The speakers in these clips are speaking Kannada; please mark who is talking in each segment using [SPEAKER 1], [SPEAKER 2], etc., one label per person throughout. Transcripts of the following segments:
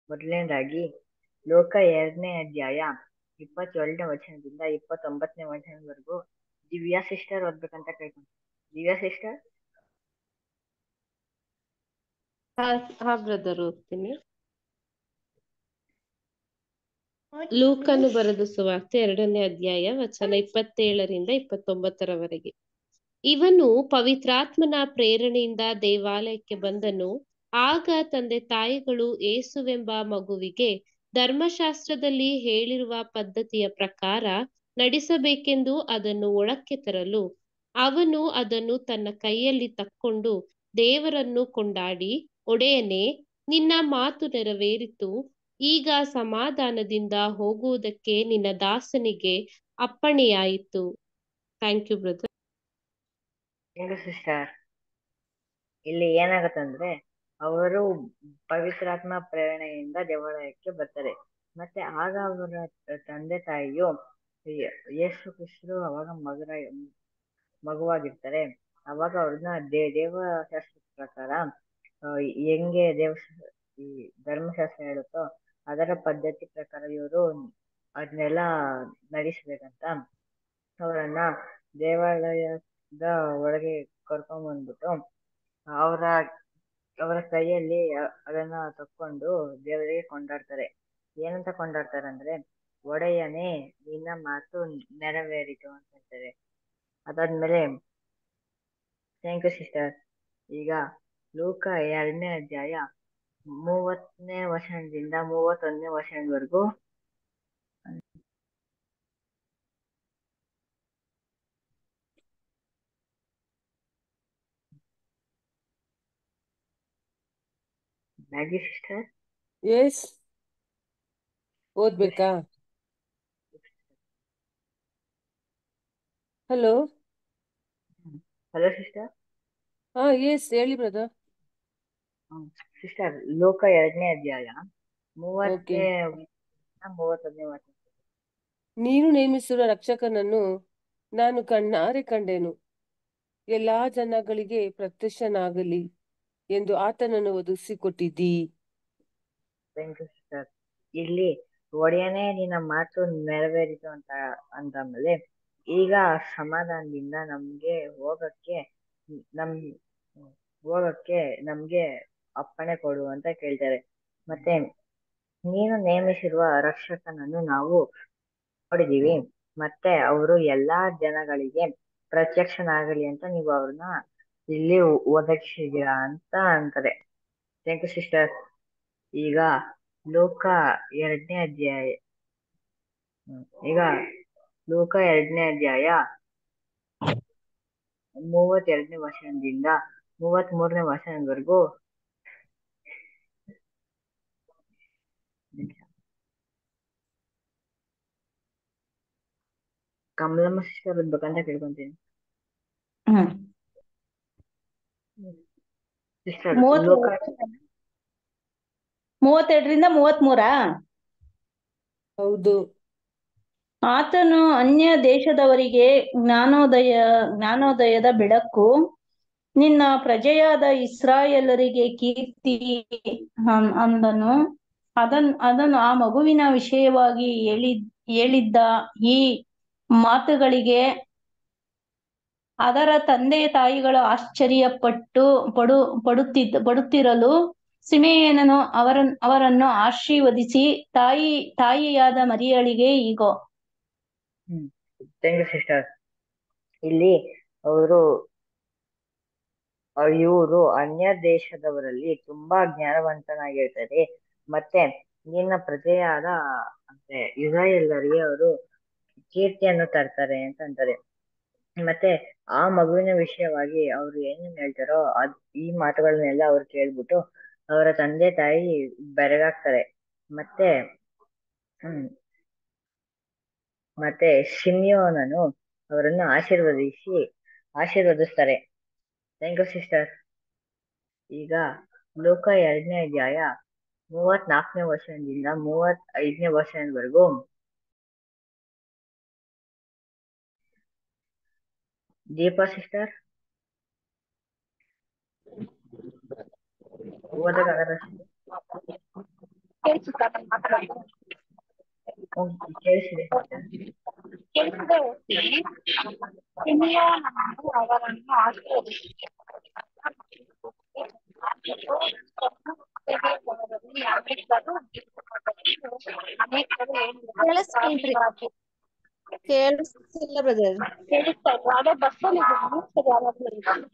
[SPEAKER 1] ಮೊದಲನೇದಾಗಿ ಲೋಕ ಎರಡನೇ ಅಧ್ಯಾಯ ಇಪ್ಪತ್ತೇಳನೇ ವಚನದಿಂದ ಇಪ್ಪತ್ತೊಂಬತ್ತನೇ ವಚನದವರೆಗೂ ದಿವ್ಯಾ ಸಿಸ್ಟರ್ ಓದ್ಬೇಕಂತ ಕೇಳ್ಕೊಂತೀನಿ ದಿವ್ಯಾ ಸಿಸ್ಟರ್
[SPEAKER 2] ಹಾ ಹಾ ಬ್ರದರ್ ಓದ್ತೀನಿ ಲೂಕನು ಬರೆದ ಸುವಾರ್ತೆ ಎರಡನೇ ಅಧ್ಯಾಯ ವಚನ ಇಪ್ಪತ್ತೇಳರಿಂದ ಇಪ್ಪತ್ತೊಂಬತ್ತರವರೆಗೆ ಇವನು ಪವಿತ್ರಾತ್ಮನ ಪ್ರೇರಣೆಯಿಂದ ದೇವಾಲಯಕ್ಕೆ ಬಂದನು ಆಗ ತಂದೆ ತಾಯಿಗಳು ಏಸುವೆಂಬ ಮಗುವಿಗೆ ಧರ್ಮಶಾಸ್ತ್ರದಲ್ಲಿ ಹೇಳಿರುವ ಪದ್ಧತಿಯ ಪ್ರಕಾರ ನಡೆಸಬೇಕೆಂದು ಅದನ್ನು ಒಳಕ್ಕೆ ತರಲು ಅವನು ಅದನ್ನು ತನ್ನ ಕೈಯಲ್ಲಿ ತಕ್ಕೊಂಡು ದೇವರನ್ನು ಕೊಂಡಾಡಿ ಒಡೆಯನೆ ನಿನ್ನ ಮಾತು ನೆರವೇರಿತು ಈಗ ಸಮಾಧಾನದಿಂದ ಹೋಗುವುದಕ್ಕೆ ನಿನ್ನ ದಾಸನಿಗೆ ಅಪ್ಪಣೆಯಾಯಿತು ಥ್ಯಾಂಕ್ ಯು ಬ್ರದರ್
[SPEAKER 1] ಹೆಂಗ ಸಿಸ್ಟರ್ ಇಲ್ಲಿ ಏನಾಗತ್ತಂದ್ರೆ ಅವರು ಪವಿತ್ರಾತ್ಮ ಪ್ರೇರಣೆಯಿಂದ ದೇವಾಲಯಕ್ಕೆ ಬರ್ತಾರೆ ಮತ್ತೆ ಆಗ ಅವರ ತಂದೆ ತಾಯಿಯು ಯೇಸು ಕ್ರಿಸ್ತರು ಅವಾಗ ಮಗರ ಮಗುವಾಗಿರ್ತಾರೆ ಅವಾಗ ಅವ್ರನ್ನ ದೇ ದೇವಶಾಸ್ತ್ರದ ಪ್ರಕಾರ ಆ, ಹೆಂಗೆ ದೇವ ಈ ಧರ್ಮಶಾಸ್ತ್ರ ಹೇಳುತ್ತೋ ಅದರ ಪದ್ಧತಿ ಪ್ರಕಾರ ಇವರು ಅದನ್ನೆಲ್ಲ ನಡೆಸ್ಬೇಕಂತ ಅವರನ್ನ ದೇವಾಲಯದ ಒಳಗೆ ಕರ್ಕೊಂಡ್ ಬಂದ್ಬಿಟ್ಟು ಅವರ ಅವರ ಕೈಯಲ್ಲಿ ಅ- ಅದನ್ನ ತಕ್ಕೊಂಡು ದೇವರಿಗೆ ಕೊಂಡಾಡ್ತಾರೆ ಏನಂತ ಕೊಂಡಾಡ್ತಾರೆ ಅಂದ್ರೆ ಒಡೆಯನೇ ನಿನ್ನ ಮಾತು ನೆರವೇರಿತು ಅಂತ ಹೇಳ್ತಾರೆ ಅದಾದ್ಮೇಲೆ ಥ್ಯಾಂಕ್ ಯು ಸಿಸ್ಟರ್ ಈಗ ಲೂಕ ಎರಡನೇ ಅಧ್ಯಾಯ ಮೂವತ್ತನೇ ವಚನದಿಂದ ಮೂವತ್ತೊಂದನೇ ವಚನದವರೆಗೂ ಮ್ಯಾಗಿ ಸಿಸ್ಟರ್
[SPEAKER 3] ಎಸ್ ಓದ್ಬೇಕಾ ಹಲೋ
[SPEAKER 1] ಹಲೋ ಸಿಸ್ಟರ್
[SPEAKER 3] ಹಾ ಎಸ್ ಹೇಳಿ ಬ್ರದರ್
[SPEAKER 1] ಸಿಸ್ಟರ್ ಲೋಕ ಎರಡನೇ ಅಧ್ಯಾಯ ಮೂವತ್ತನೇ ಮೂವತ್ತೊಂದನೇ ವಚನ
[SPEAKER 3] ನೀನು ನೇಮಿಸಿರುವ ರಕ್ಷಕನನ್ನು ನಾನು ಕಣ್ಣಾರೆ ಕಂಡೆನು ಎಲ್ಲಾ ಜನಗಳಿಗೆ ಪ್ರತ್ಯಕ್ಷನಾಗಲಿ ಎಂದು ಆತನನ್ನು ಒದಗಿಸಿಕೊಟ್ಟಿದ್ದೀ
[SPEAKER 1] ಥ್ಯಾಂಕ್ ಯು ಸಿಸ್ಟರ್ ಇಲ್ಲಿ ಒಡೆಯನೇ ನಿನ್ನ ಮಾತು ನೆರವೇರಿತು ಅಂತ ಅಂದಾದ್ಮೇಲೆ ಈಗ ಸಮಾಧಾನದಿಂದ ನಮ್ಗೆ ಹೋಗಕ್ಕೆ ನಮ್ ಹೋಗಕ್ಕೆ ನಮ್ಗೆ ಅಪ್ಪಣೆ ಕೊಡು ಅಂತ ಕೇಳ್ತಾರೆ ಮತ್ತೆ ನೀನು ನೇಮಿಸಿರುವ ರಕ್ಷಕನನ್ನು ನಾವು ನೋಡಿದೀವಿ ಮತ್ತೆ ಅವರು ಎಲ್ಲಾ ಜನಗಳಿಗೆ ಪ್ರತ್ಯಕ್ಷನಾಗಲಿ ಅಂತ ನೀವು ಅವ್ರನ್ನ ಇಲ್ಲಿ ಒದಗಿಸಿದೀರಾ ಅಂತ ಅಂತಾರೆ ಥ್ಯಾಂಕ್ ಯು ಸಿಸ್ಟರ್ ಈಗ ಲೋಕ ಎರಡನೇ ಅಧ್ಯಾಯ ಹ್ಮ್. ಈಗ ಲೋಕ ಎರಡನೇ ಅಧ್ಯಾಯ ಮೂವತ್ತೆರಡನೇ ವಚನದಿಂದ ಮೂವತ್ತ್ ಮೂರನೇ ವಚನದವರೆಗೂ ಕಮಲಮ್ಮ ಸಿಸ್ಟರ್ ಓದ್ಬೇಕಂತ ಕೇಳ್ಕೊಂತೀನಿ
[SPEAKER 4] ಹ್ಮ್
[SPEAKER 1] ಸಿಸ್ಟರ್
[SPEAKER 4] ಮೂವತ್ತ್
[SPEAKER 1] ಲೋಕ
[SPEAKER 4] ಮೂವತ್ತೆರಡರಿಂದ ಮೂವತ್ಮೂರಾ
[SPEAKER 3] ಹೌದು
[SPEAKER 4] ಆತನು ಅನ್ಯ ದೇಶದವರಿಗೆ ಜ್ಞಾನೋದಯ ಜ್ಞಾನೋದಯದ ಬೆಳಕು ನಿನ್ನ ಪ್ರಜೆಯಾದ ಇಸ್ರಾಯೇಲರಿಗೆ ಕೀರ್ತಿ ಅಂ- ಅಂದನು ಅದನ್ ಅದನ್ನು ಆ ಮಗುವಿನ ವಿಷಯವಾಗಿ ಹೇಳಿ ಹೇಳಿದ್ದ ಈ ಮಾತುಗಳಿಗೆ ಅದರ ತಂದೆ ತಾಯಿಗಳು ಆಶ್ಚರ್ಯಪಟ್ಟು ಪಡು ಪಡುತ್ತಿದ್ದ ಪಡುತ್ತಿರಲು ಸಿಮೆಯೇನನು ಅವರನ್ ಅವರನ್ನು ಆಶೀರ್ವದಿಸಿ ತಾಯಿ ತಾಯಿಯಾದ ಮರಿಯಳಿಗೆ ಈಗೋ
[SPEAKER 1] ಹ್ಮ್ ಥ್ಯಾಂಕ್ ಯು ಸಿಸ್ಟರ್ ಇಲ್ಲಿ ಅವರು ಇವರು ಅನ್ಯ ದೇಶದವರಲ್ಲಿ ತುಂಬಾ ಜ್ಞಾನವಂತನಾಗಿರ್ತಾರೆ ಮತ್ತೆ ನಿನ್ನ ಪ್ರಜೆಯಾದ ಅಂದ್ರೆ ಇಸ್ರಾಯೇಲರಿಗೆ ಅವರು ಕೀರ್ತಿಯನ್ನು ತರ್ತಾರೆ ಅಂತ ಅಂತಾರೆ ಮತ್ತೆ ಆ ಮಗುವಿನ ವಿಷಯವಾಗಿ ಅವ್ರು ಏನೇನ್ ಹೇಳ್ತಾರೋ ಅದ್ ಈ ಮಾತುಗಳನ್ನೆಲ್ಲ ಅವ್ರು ಕೇಳ್ಬಿಟ್ಟು ಅವರ ತಂದೆ ತಾಯಿ ಬೆರಗಾಗ್ತಾರೆ ಮತ್ತೆ ಹ್ಮ್ ಮತ್ತೆ ಶಿಮ್ಯೋನನು ಅವರನ್ನು ಆಶೀರ್ವದಿಸಿ ಆಶೀರ್ವದಿಸ್ತಾರೆ ಥ್ಯಾಂಕ್ ಯು ಸಿಸ್ಟರ್ ಈಗ ಲೋಕ ಎರಡನೇ ಅಧ್ಯಾಯ ಮೂವತ್ನಾಲ್ಕನೇ ವರ್ಷದಿಂದ ಮೂವತ್ ಐದನೇ ವರ್ಷದವರೆಗೂ ದೀಪಾ ಸಿಸ್ಟರ್ ಓದಕ್ಕಾಗಲ್ಲ
[SPEAKER 5] ಕೇಳಿಸುತ್ತಾ ನಾನು ಮಾತಾಡೋದು
[SPEAKER 1] ಹ್ಮ್, ಕೇಳಿಸಿದೆ ಸಿಸ್ಟರ್
[SPEAKER 5] ಕೇಳಿಸದೆ ಹೋಗ್ತೀನಿ ಸಿಮಿಯೋನನು ಅವರನ್ನು ಆಶೀರ್ವದಿಸಿ ಅನೇಕರು
[SPEAKER 6] ಕೇಳಿಸ್ಕೊಂಡ್ರಿ. ಕೇಳಿಸ್ತಿಲ್ಲ ಬ್ರದರ್
[SPEAKER 5] ಕೇಳಿಸ್ತಾ ಇದ್ರು ಅದೇ ಬಸ್ಸಲ್ಲಿ ಇದ್ದೀನಿ ಸರಿ ಯಾರಾದ್ರೂ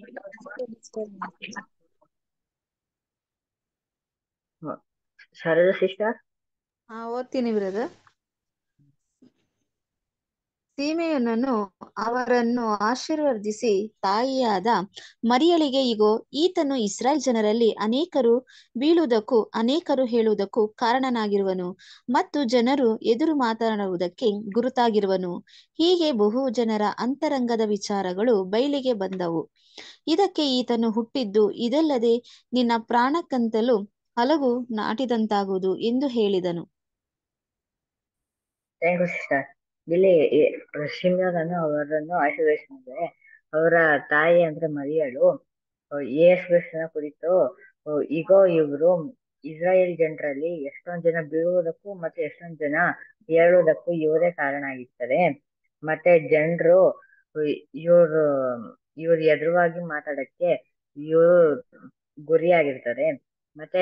[SPEAKER 1] ಸರದ ಸಿಸ್ಟರ್
[SPEAKER 6] ಹಾ ಓದ್ತೀನಿ ಬ್ರದರ್ ಸೀಮೆಯನನ್ನು ಅವರನ್ನು ಆಶೀರ್ವದಿಸಿ ತಾಯಿಯಾದ ಮರಿಯಳಿಗೆ ಇಗೋ ಈತನು ಇಸ್ರಾಯೇಲ್ ಜನರಲ್ಲಿ ಅನೇಕರು ಬೀಳುವುದಕ್ಕೂ ಅನೇಕರು ಹೇಳುವುದಕ್ಕೂ ಕಾರಣನಾಗಿರುವನು ಮತ್ತು ಜನರು ಎದುರು ಮಾತನಾಡುವುದಕ್ಕೆ ಗುರುತಾಗಿರುವನು ಹೀಗೆ ಬಹು ಜನರ ಅಂತರಂಗದ ವಿಚಾರಗಳು ಬಯಲಿಗೆ ಬಂದವು ಇದಕ್ಕೆ ಈತನು ಹುಟ್ಟಿದ್ದು ಇದಲ್ಲದೆ ನಿನ್ನ ಪ್ರಾಣಕ್ಕಂತಲೂ ಹಲವು ನಾಟಿದಂತಾಗುವುದು ಎಂದು ಹೇಳಿದನು
[SPEAKER 1] ಥ್ಯಾಂಕ್ ಯು ಸಿಸ್ಟರ್ ಇಲ್ಲಿ ಶಿಮ್ಯೋನನ್ನು ಅವರನ್ನು ಆಶೀರ್ವದಿಸಿದರೆ ಅವರ ತಾಯಿ ಅಂದ್ರೆ ಮರಿಯಳು ಯೇಸು ಕ್ರಿಸ್ತನ ಕುರಿತು ಅಹ್, ಇಗೋ ಇವರು ಇಸ್ರಾಯೇಲ್ ಜನರಲ್ಲಿ ಎಷ್ಟೊಂದ್ ಜನ ಬೀಳುವುದಕ್ಕೂ ಮತ್ತೆ ಎಷ್ಟೊಂದ್ ಜನ ಏಳುವುದಕ್ಕೂ ಇವರೇ ಕಾರಣ ಆಗಿರ್ತಾರೆ ಮತ್ತೆ ಜನರು ಇವರು ಇವ್ರ ಎದುರುವಾಗಿ ಮಾತಾಡಕ್ಕೆ ಇವರು ಗುರಿಯಾಗಿರ್ತಾರೆ ಮತ್ತೆ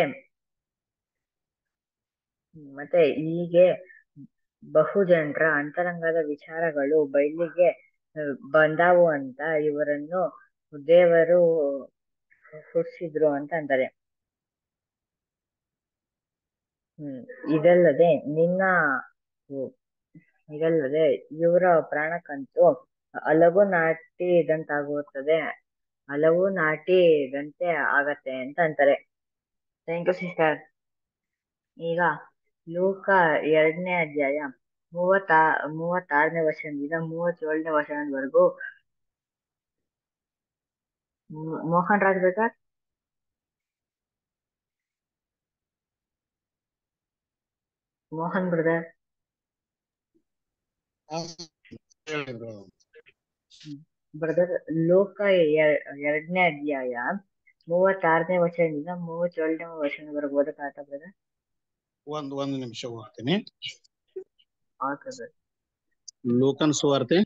[SPEAKER 1] ಮತ್ತೆ ಹೀಗೆ ಬಹು ಜನರ ಅಂತರಂಗದ ವಿಚಾರಗಳು ಬಯಲಿಗೆ ಅಹ್, ಬಂದಾವು ಅಂತ ಇವರನ್ನು ದೇವರು ಹುಟ್ಟಿಸಿದ್ರು ಅಂತ ಅಂತಾರೆ ಹ್ಮ್ ಇದಲ್ಲದೆ ನಿನ್ನ ಹ್ಮ್, ಇದಲ್ಲದೆ ಇವರ ಪ್ರಾಣಕ್ಕಂತೂ ಹಲವು ನಾಟಿದಂತಾಗುತ್ತದೆ ಹಲವು ನಾಟಿದಂತೆ ಆಗತ್ತೆ ಅಂತ ಅಂತಾರೆ ಥ್ಯಾಂಕ್ ಯು ಸಿಸ್ಟರ್ ಈಗ ಲೂಕ ಎರಡನೇ ಅಧ್ಯಾಯ ಮೂವತ್ತಾ ಮೂವತ್ತಾರನೇ ವರ್ಷದಿಂದ ಮೂವತ್ತೇಳನೇ ವರ್ಷದವರೆಗೂ ಮೋ- ಮೋಹನ್ ರಾಜ್ ಬೇಕಾ ಮೋಹನ್ ಬ್ರದರ್ ಬ್ರದರ್ ಲೋಕ ಎ- ಎರಡನೇ ಅಧ್ಯಾಯ ಮೂವತ್ತಾರನೇ ವರ್ಷದಿಂದ ಮೂವತ್ತೇಳನೇ ವರ್ಷದವರೆಗೂ ಓದಕ್ಕಾಗತ್ತಾ ಬ್ರದರ್
[SPEAKER 7] ಒಂದ್ ಒಂದ್ ನಿಮಿಷ ಹೋಗ್ತೀನಿ
[SPEAKER 1] ಓಕೆ ಬ್ರದರ್
[SPEAKER 7] ಲೂಕನ್ ಸುವಾರ್ತೆ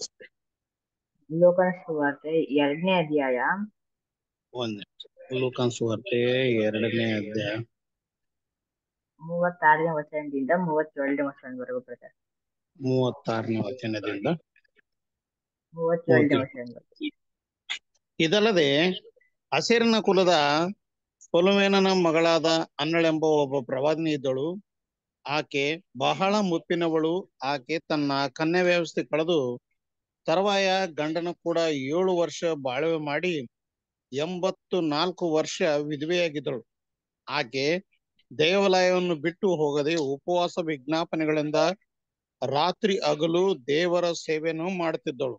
[SPEAKER 1] ಲೋಕನ ಸುವಾರ್ತೆ ಎರಡನೇ ಅಧ್ಯಾಯ
[SPEAKER 7] ಒಂದ್ ನಿಮಿಷ ಲೂಕನ್ ಸುವಾರ್ತೆ ಎರಡನೇ ಅಧ್ಯಾಯ
[SPEAKER 1] ಮೂವತ್ತಾರನೇ ವಚನದಿಂದ ಮೂವತ್ತೇಳನೇ ವಚನದವರೆಗೂ ಬ್ರದರ್
[SPEAKER 7] ಮೂವತ್ತಾರನೇ ವಚನದಿಂದ
[SPEAKER 1] ಮೂವತ್ತೇಳನೇ
[SPEAKER 7] ಓಕೆ.
[SPEAKER 1] ವಚನದವರೆಗೂ
[SPEAKER 7] ಇದಲ್ಲದೆ ಹಸಿರಿನ ಕುಲದ ಪೊಲುಮೇನನ ಮಗಳಾದ ಅನ್ನಳೆಂಬ ಒಬ್ಬ ಪ್ರವಾದಿನಿ ಇದ್ದಳು ಆಕೆ ಬಹಳ ಮುಪ್ಪಿನವಳು ಆಕೆ ತನ್ನ ಕನ್ಯಾ ವ್ಯವಸ್ಥೆ ಕಳೆದು ತರುವಾಯ ಗಂಡನ ಕೂಡ ಏಳು ವರ್ಷ ಬಾಳ್ವೆ ಮಾಡಿ ಎಂಬತ್ತು ನಾಲ್ಕು ವರ್ಷ ವಿಧವೆಯಾಗಿದ್ದಳು ಆಕೆ ದೇವಾಲಯವನ್ನು ಬಿಟ್ಟು ಹೋಗದೆ ಉಪವಾಸ ವಿಜ್ಞಾಪನೆಗಳಿಂದ ರಾತ್ರಿ ಹಗಲು ದೇವರ ಸೇವೆಯನ್ನು ಮಾಡುತ್ತಿದ್ದಳು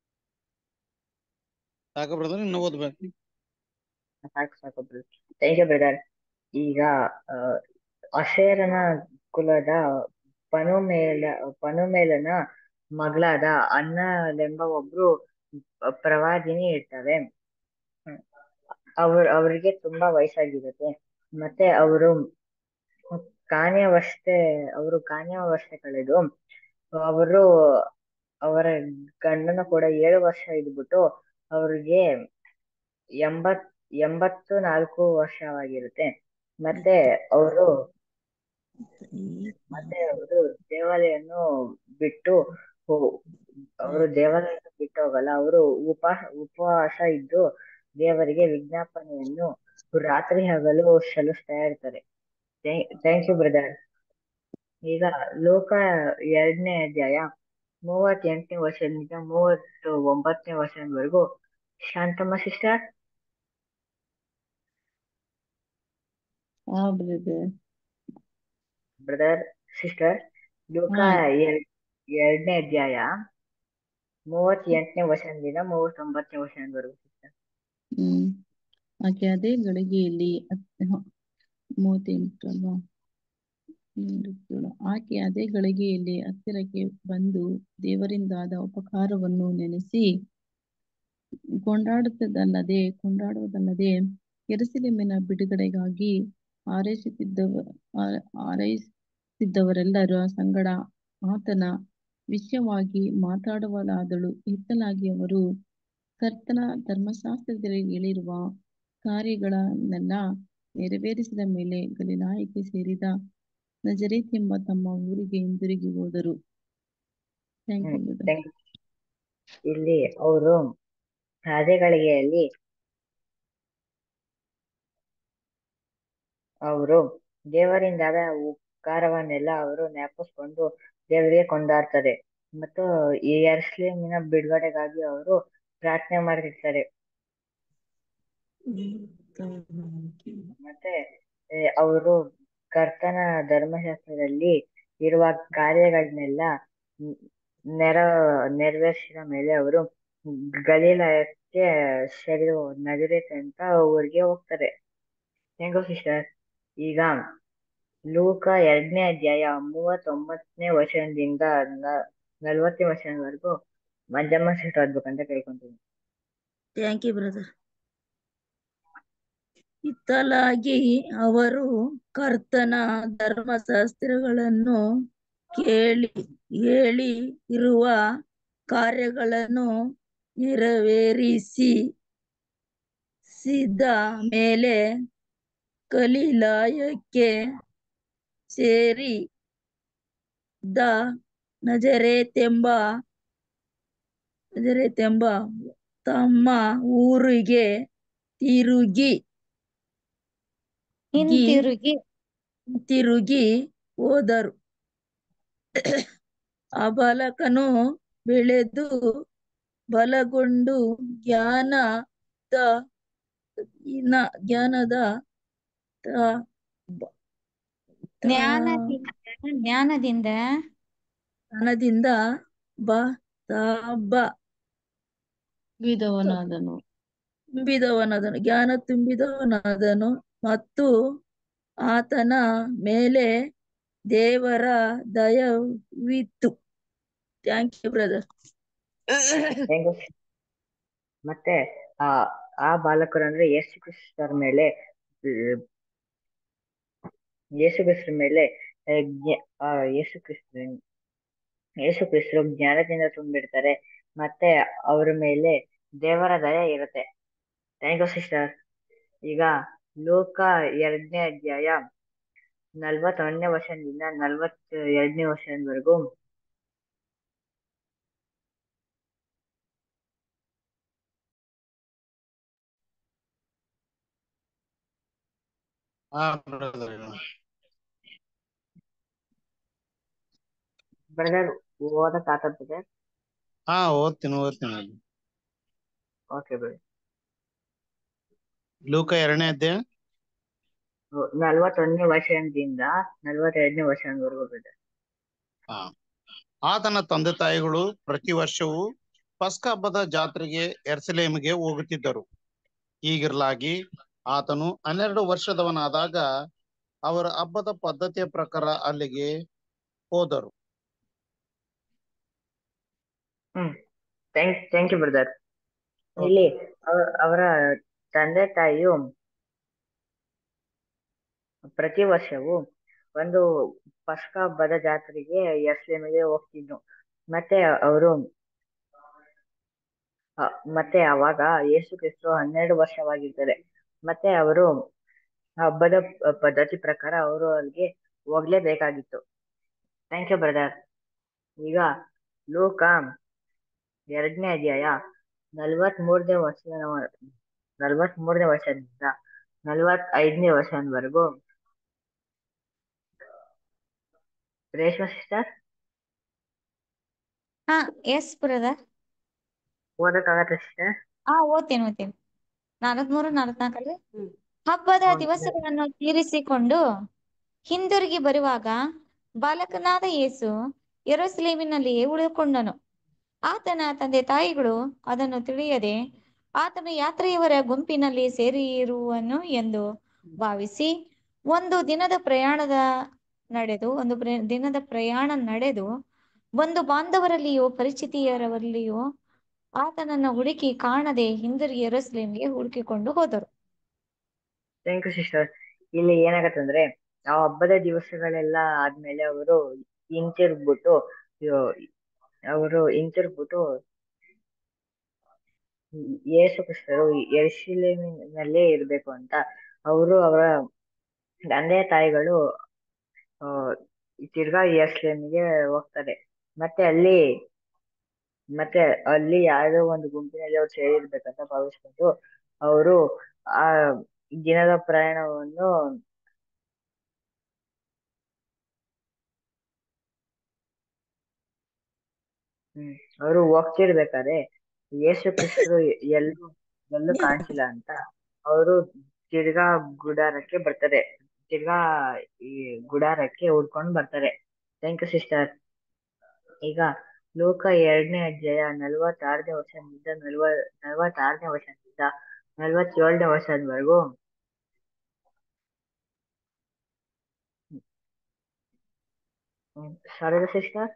[SPEAKER 7] ಸಾಕ ಬ್ರದರ್ ಇನ್ನು ಓದ್ಬೇಕು
[SPEAKER 1] ಸಾಕು ಸಾಕು ಬ್ರದರ್ ಥ್ಯಾಂಕ್ ಯು ಬ್ರದರ್ ಈಗ ಆ, ಅಶೇರನ ಕುಲದ ಪನುಮೇಲ ಪನುಮೇಲನ ಮಗಳಾದ ಅನ್ನಲೆಂಬ ಒಬ್ರು ಪ್ರವಾದಿನಿ ಇರ್ತಾರೆ ಹ್ಮ್. ಅವ್ರ ಅವರಿಗೆ ತುಂಬಾ ವಯಸ್ಸಾಗಿರುತ್ತೆ ಮತ್ತೆ ಅವರು ಕಾನ್ಯಾವಸ್ಥೆ ಅವರು ಕಾನ್ಯಾವಸ್ಥೆ ಕಳೆದು ಅವರು ಅವರ ಗಂಡನ ಕೂಡ ಏಳು ವರ್ಷ ಇದ್ಬಿಟ್ಟು ಅವ್ರಿಗೆ ಎಂಬತ್ ಎಂಬತ್ತು ನಾಲ್ಕು ವರ್ಷವಾಗಿರುತ್ತೆ ಮತ್ತೆ ಅವರು ಮತ್ತೆ ಅವರು ದೇವಾಲಯನ್ನು ಬಿಟ್ಟು ಹೋ- ಅವರು ದೇವಾಲಯ ಬಿಟ್ಟು ಹೋಗಲ್ಲ ಅವರು ಉಪವಾಸ ಉಪವಾಸ ಇದ್ದು ದೇವರಿಗೆ ವಿಜ್ಞಾಪನೆಯನ್ನು ರಾತ್ರಿ ಹಗಲು ಸಲ್ಲಿಸ್ತಾ ಇರ್ತಾರೆ ಥ್ಯಾಂಕ್ ಯು ಬ್ರದರ್ ಈಗ ಲೋಕ ಎರಡನೇ ಅಧ್ಯಾಯ ಮೂವತ್ತೆಂಟನೇ ವರ್ಷದಿಂದ ಮೂವತ್ತು ಒಂಬತ್ತನೇ ವರ್ಷದವರೆಗೂ ಶಾಂತಮ್ಮ ಸಿಸ್ಟರ್
[SPEAKER 4] ಹಾ ಬ್ರದರ್
[SPEAKER 1] ಬ್ರದರ್ ಸಿಸ್ಟರ್ ಲೋಕ ಎರಡ್ ಎರಡನೇ ಅಧ್ಯಾಯ ಮೂವತ್ತೆಂಟನೇ ವರ್ಷದಿಂದ ಮೂವತ್ತೊಂಬತ್ತನೇ ವರ್ಷದವರೆಗೂ ಸಿಸ್ಟರ್
[SPEAKER 4] ಹ್ಮ್ ಆಕೆ ಅದೇ ಗಳಿಗೆಯಲ್ಲಿ ಹತ್- ಹ, ಮೂವತ್ತೆಂಟು ಅಲ್ವಾ ಏಳು. ಆಕೆ ಅದೇ ಗಳಿಗೆಯಲ್ಲಿ ಹತ್ತಿರಕ್ಕೆ ಬಂದು ದೇವರಿಂದಾದ ಉಪಕಾರವನ್ನು ನೆನೆಸಿ ಕೊಂಡಾಡುತ್ತದಲ್ಲದೆ ಕೊಂಡಾಡುವುದಲ್ಲದೆ ಯೆರೂಸಲೇಮಿನ ಬಿಡುಗಡೆಗಾಗಿ ಹಾರೈಸುತ್ತಿದ್ದವ ಹಾರ- ಹಾರೈಸುತ್ತಿದ್ದವರೆಲ್ಲರ ಸಂಗಡ ಆತನ ವಿಷಯವಾಗಿ ಮಾತಾಡುವಲಾದಳು ಇತ್ತಲಾಗಿ ಅವರು ಕರ್ತನ ಧರ್ಮಶಾಸ್ತ್ರದಲ್ಲಿ ಹೇಳಿರುವ ಕಾರ್ಯಗಳನ್ನೆಲ್ಲ ನೆರವೇರಿಸಿದ ಮೇಲೆ ಗಲಿಲಾಯಕ್ಕೆ ಸೇರಿದ ನಜರೇತ್ ಎಂಬ ತಮ್ಮ ಊರಿಗೆ ಹಿಂದಿರುಗಿ ಹೋದರು thank you
[SPEAKER 1] hmm
[SPEAKER 4] brother
[SPEAKER 1] thank you. ಇಲ್ಲಿ ಅವರು ಅದೇ ಗಳಿಗೆಯಲ್ಲಿ ಅವರು ದೇವರಿಂದಾದ ಉಪಕಾರವನ್ನೆಲ್ಲ ಅವರು ಜ್ಞಾಪಿಸ್ಕೊಂಡು ದೇವರಿಗೆ ಕೊಂಡಾಡ್ತಾರೆ ಮತ್ತು ಈ ಯೆರೂಸಲೇಮಿನ ಬಿಡುಗಡೆಗಾಗಿ ಅವರು ಪ್ರಾರ್ಥನೆ ಮಾಡ್ತಿರ್ತಾರೆ ಮತ್ತೆ ಅವರು ಕರ್ತನ ಧರ್ಮಶಾಸ್ತ್ರದಲ್ಲಿ ಇರುವ ಕಾರ್ಯಗಳನ್ನೆಲ್ಲ ನ್- ನೆರ ನೆರವೇರಿಸಿದ ಮೇಲೆ ಅವರು ಗಲೀಲಾಯಕ್ಕೆ ಸೇರಿದ ನಜರೇತ್ ಅಂತ ಊರಿಗೆ ಹೋಗ್ತಾರೆ ಹೆಂಗೋ ಸಿಸ್ಟರ್ ಈಗ ಲೂಕ ಎರಡನೇ ಅಧ್ಯಾಯ ಮೂವತ್ತೊಂಬತ್ತನೇ ವಚನದಿಂದ ನ- ನಲವತ್ತನೇ ವಚನದವರೆಗೂ ಮಂಜಮ್ಮ ಸಿಸ್ಟರ್ ಓದ್ಬೇಕಂತ ಕೇಳ್ಕೊಂತೀನಿ
[SPEAKER 8] ಥ್ಯಾಂಕ್ ಯು ಬ್ರದರ್ ಇತ್ತಲಾಗಿ ಅವರು ಕರ್ತನ ಧರ್ಮಶಾಸ್ತ್ರಗಳನ್ನು ಕೇಳಿ ಹೇಳಿ ಇರುವ ಕಾರ್ಯಗಳನ್ನು ನೆರವೇರಿಸಿ ಸಿದ್ದ ಮೇಲೆ ಕಲಿಲಾಯಕ್ಕೆ ಸೇರಿ ದ ನಜರೇತೆಂಬ ನಜರೇತೆಂಬ ತಮ್ಮ ಊರಿಗೆ ತಿರುಗಿ
[SPEAKER 9] ಹಿಂತಿರುಗಿ
[SPEAKER 8] ತಿರುಗಿ ಹೋದರು ಆ ಬಾಲಕನು ಬೆಳೆದು ಬಲಗೊಂಡು ಜ್ಞಾನದ ಇನ ಜ್ಞಾನದ ತ- ಬ- ತ-
[SPEAKER 9] ಜ್ಞಾನದಿಂದ ಜ್ಞಾನದಿಂದ
[SPEAKER 8] ಜ್ಞಾನದಿಂದ ಬ ತಾಬ
[SPEAKER 4] ವಿಧವನಾದನು
[SPEAKER 8] ತುಂಬಿದವನಾದನು ಜ್ಞಾನ ತುಂಬಿದವನಾದನು ಮತ್ತು ಆತನ ಮೇಲೆ ದೇವರ ದಯವಿತ್ತು ಥ್ಯಾಂಕ್ ಯು ಬ್ರದರ್
[SPEAKER 1] ಹೆಂಗೋ ಮತ್ತೆ ಆ ಆ ಬಾಲಕರು ಅಂದ್ರೆ ಯೇಸು ಕ್ರಿಸ್ತರ ಮೇಲೆ ಅಹ್, ಯೇಸು ಕ್ರಿಸ್ತರ ಮೇಲೆ ಅಹ್, ಜ್ಞ- ಆ ಯೇಸು ಕ್ರಿಸ್ತ ಯೇಸು ಕ್ರಿಸ್ತರು ಜ್ಞಾನದಿಂದ ತುಂಬಿಡ್ತಾರೆ ಮತ್ತೆ ಅವ್ರ ಮೇಲೆ ದೇವರ ದಯ ಇರುತ್ತೆ ಥ್ಯಾಂಕ್ ಯು ಸಿಸ್ಟರ್ ಈಗ ಲೋಕ ಎರಡನೇ ಅಧ್ಯಾಯ ನಲ್ವತ್ತೊಂದನೇ ವರ್ಷದಿಂದ ನಲ್ವತ್ತ ಎರಡನೇ ವರ್ಷದವರೆಗೂ
[SPEAKER 7] ಹಾ brother.
[SPEAKER 1] ಬ್ರದರ್ ಓದಕ್ ಆಗ್ತದೆ
[SPEAKER 7] ಹಾ ಓದ್ತೀನಿ ಓದ್ತೀನಿ
[SPEAKER 1] ಓಕೆ ಬ್ರದರ್
[SPEAKER 7] ಲೂಕ ಎರಡನೇ ಅಧ್ಯಾಯ
[SPEAKER 1] ನಲ್ವತ್ತೊಂದನೇ ವರ್ಷದಿಂದ ನಲ್ವತ್ತೆರಡನೇ ವರ್ಷದವರೆಗೂ ಬ್ರದರ್
[SPEAKER 7] ಹಾ ಆತನ ತಂದೆ ತಾಯಿಗಳು ಪ್ರತಿ ವರ್ಷವೂ ಪಸ್ಕ ಹಬ್ಬದ ಜಾತ್ರೆಗೆ ಎರ್ಸಲೇಮಿಗೆ ಹೋಗುತ್ತಿದ್ದರು ಹೀಗಿರಲಾಗಿ ಆತನು ಹನ್ನೆರಡು ವರ್ಷದವನಾದಾಗ ಅವರ ಹಬ್ಬದ ಪದ್ಧತಿಯ ಪ್ರಕಾರ ಅಲ್ಲಿಗೆ ಹೋದರು
[SPEAKER 1] hmm thank thank you brother ಇಲ್ಲಿ ಅವ- ಅವರ ತಂದೆ ತಾಯಿಯು ಪ್ರತಿ ವರ್ಷವೂ ಒಂದು ಪಸ್ಕ ಹಬ್ಬದ ಜಾತ್ರೆಗೆ ಯೆರೂಸಲೇಮಿಗೆ ಹೋಗ್ತಿದ್ರು ಮತ್ತೆ ಅವರು ಮತ್ತೆ ಅವಾಗ ಯೇಸು ಕ್ರಿಸ್ತು ಹನ್ನೆರಡು ವರ್ಷವಾಗಿರ್ತಾರೆ ಮತ್ತೆ ಅವರು ಹಬ್ಬದ ಪ- ಪದ್ಧತಿ ಪ್ರಕಾರ ಅವರು ಅಲ್ಲಿಗೆ ಹೋಗ್ಲೇಬೇಕಾಗಿತ್ತು ಥ್ಯಾಂಕ್ ಯು ಬ್ರದರ್ ಈಗ ಲೋಕ ಎರಡನೇ ಅಧ್ಯಾಯ ನಲ್ವತ್ ಮೂರನೇ ವರ್ಷ ನಲ್ವತ್ ಮೂರನೇ ವರ್ಷದಿಂದ ನಲ್ವತ್ ಐದನೇ ವರ್ಷದವರೆಗೂ ರೇಷ್ಮಾ ಸಿಸ್ಟರ್
[SPEAKER 9] ಹಾ ಎಸ್ ಬ್ರದರ್
[SPEAKER 1] ಓದಕ್ಕಾಗತ್ತೆ ಸಿಸ್ಟರ್
[SPEAKER 9] ಹಾ ಓದ್ತೇನೆ ಓದ್ತೇನೆ ನಲವತ್ಮೂರು ನಲವತ್ನಾಲ್ಕಲ್ಲಿ ಹಬ್ಬದ
[SPEAKER 1] ಹೌದು.
[SPEAKER 9] ದಿವಸಗಳನ್ನು ತೀರಿಸಿಕೊಂಡು ಹಿಂದಿರುಗಿ ಬರುವಾಗ ಬಾಲಕನಾದ ಯೇಸು ಯೆರೂಸಲೇಮಿನಲ್ಲಿಯೇ ಉಳಿದುಕೊಂಡನು ಆತನ ತಂದೆ ತಾಯಿಗಳು ಅದನ್ನು ತಿಳಿಯದೆ ಆತನು ಯಾತ್ರೆಯವರ ಗುಂಪಿನಲ್ಲಿ ಸೇರಿರುವನು ಎಂದು ಭಾವಿಸಿ ಒಂದು ದಿನದ ಪ್ರಯಾಣದ ನಡೆದು ಒಂದು ಪ್ರ- ದಿನದ ಪ್ರಯಾಣ ನಡೆದು ಒಂದು ಬಾಂಧವರಲ್ಲಿಯೂ ಪರಿಚಿತಿಯರಲ್ಲಿಯೂ ಆತನನ್ನು ಹುಡುಕಿ ಕಾಣದೆ ಹಿಂದಿರುಗಿ ಯೆರೂಸಲೇಮಿಗೆ ಹುಡುಕಿಕೊಂಡು ಹೋದರು
[SPEAKER 1] ಥ್ಯಾಂಕ್ ಯು ಸಿಸ್ಟರ್ ಇಲ್ಲಿ ಏನಾಗತ್ತಂದ್ರೆ ಆ ಹಬ್ಬದ ದಿವಸಗಳೆಲ್ಲ ಆದ್ಮೇಲೆ ಅವರು ಹಿಂತಿರುಗ್ಬಿಟ್ಟು ಅವರು ಹಿಂತಿರುಗ್ಬಿಟ್ಟು ಯೇಸು ಕ್ರಿಸ್ತರು ಯೆರೂಸಲೇಮಿನಲ್ಲೇ ಇರ್ಬೇಕು ಅಂತ ಅವರು ಅವರ ತಂದೆ ತಾಯಿಗಳು ಆ ತಿರ್ಗಾ ಯೆರೂಸಲೇಮಿಗೆ ಹೋಗ್ತಾರೆ ಮತ್ತೆ ಅಲ್ಲಿ ಮತ್ತೆ ಅಲ್ಲಿ ಯಾವ್ದೋ ಒಂದು ಗುಂಪಿನಲ್ಲಿ ಅವ್ರು ಸೇರಿರ್ಬೇಕಂತ ಭಾವಿಸ್ಕೊಂಡು ಅವರು ಆ ದಿನದ ಪ್ರಯಾಣವನ್ನು ಹ್ಮ್ ಅವರು ಹೋಗ್ತಿರ್ಬೇಕಾದ್ರೆ ಯೇಸು ಕ್ರಿಸ್ತರು ಎಲ್ಲೂ ಎಲ್ಲೂ ಕಾಣಿಸಿಲ್ಲ ಅಂತ ಅವರು ತಿರ್ಗಾ ಗುಡಾರಕ್ಕೆ ಬರ್ತಾರೆ ತಿರ್ಗಾ ಈ ಗುಡಾರಕ್ಕೆ ಹುಡ್ಕೊಂಡ್ ಬರ್ತಾರೆ ಥ್ಯಾಂಕ್ ಯು ಸಿಸ್ಟರ್ ಈಗ ಲೋಕ ಎರಡನೇ ಅಧ್ಯಾಯ ನಲವತ್ತಾರನೇ ವರ್ಷದಿಂದ ನಲ್ವ ನಲವತ್ತಾರನೇ ವರ್ಷದಿಂದ ನಲವತ್ತೇಳನೇ ವರ್ಷದವರೆಗೂ ಶಾರದಾ ಸಿಸ್ಟರ್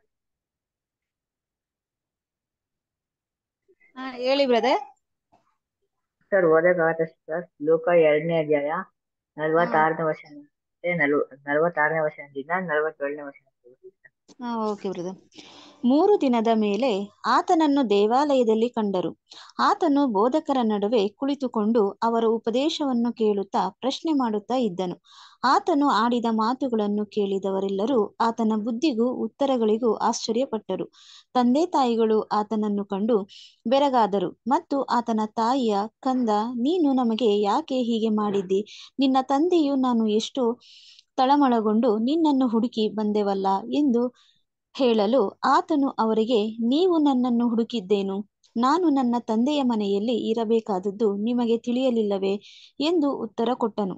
[SPEAKER 6] ಹಾ ಹೇಳಿ ಬ್ರದರ್
[SPEAKER 1] ಸರ್ ಓದಕ್ಕಾಗತ್ತ ಸರ್ ಲೋಕ ಎರಡನೇ ಅಧ್ಯಾಯ ನಲವತ್ತಾರನೇ ವರ್ಷ ನಲ್ವ ನಲವತ್ತಾರನೇ ವರ್ಷದಿಂದ ನಲವತ್ತೇಳನೇ ವರ್ಷ
[SPEAKER 6] ಹಾ ಓಕೆ ಬ್ರದರ್ ಮೂರು ದಿನದ ಮೇಲೆ ಆತನನ್ನು ದೇವಾಲಯದಲ್ಲಿ ಕಂಡರು ಆತನು ಬೋಧಕರ ನಡುವೆ ಕುಳಿತುಕೊಂಡು ಅವರ ಉಪದೇಶವನ್ನು ಕೇಳುತ್ತಾ ಪ್ರಶ್ನೆ ಮಾಡುತ್ತಾ ಇದ್ದನು ಆತನು ಆಡಿದ ಮಾತುಗಳನ್ನು ಕೇಳಿದವರೆಲ್ಲರೂ ಆತನ ಬುದ್ಧಿಗೂ ಉತ್ತರಗಳಿಗೂ ಆಶ್ಚರ್ಯಪಟ್ಟರು ತಂದೆ ತಾಯಿಗಳು ಆತನನ್ನು ಕಂಡು ಬೆರಗಾದರು ಮತ್ತು ಆತನ ತಾಯಿಯ ಕಂದ ನೀನು ನಮಗೆ ಯಾಕೆ ಹೀಗೆ ಮಾಡಿದ್ದಿ ನಿನ್ನ ತಂದೆಯು ನಾನು ಎಷ್ಟು ತಳಮಳಗೊಂಡು ನಿನ್ನನ್ನು ಹುಡುಕಿ ಬಂದೆವಲ್ಲ ಎಂದು ಹೇಳಲು ಆತನು ಅವರಿಗೆ ನೀವು ನನ್ನನ್ನು ಹುಡುಕಿದ್ದೇನು ನಾನು ನನ್ನ ತಂದೆಯ ಮನೆಯಲ್ಲಿ ಇರಬೇಕಾದದ್ದು ನಿಮಗೆ ತಿಳಿಯಲಿಲ್ಲವೇ ಎಂದು ಉತ್ತರ ಕೊಟ್ಟನು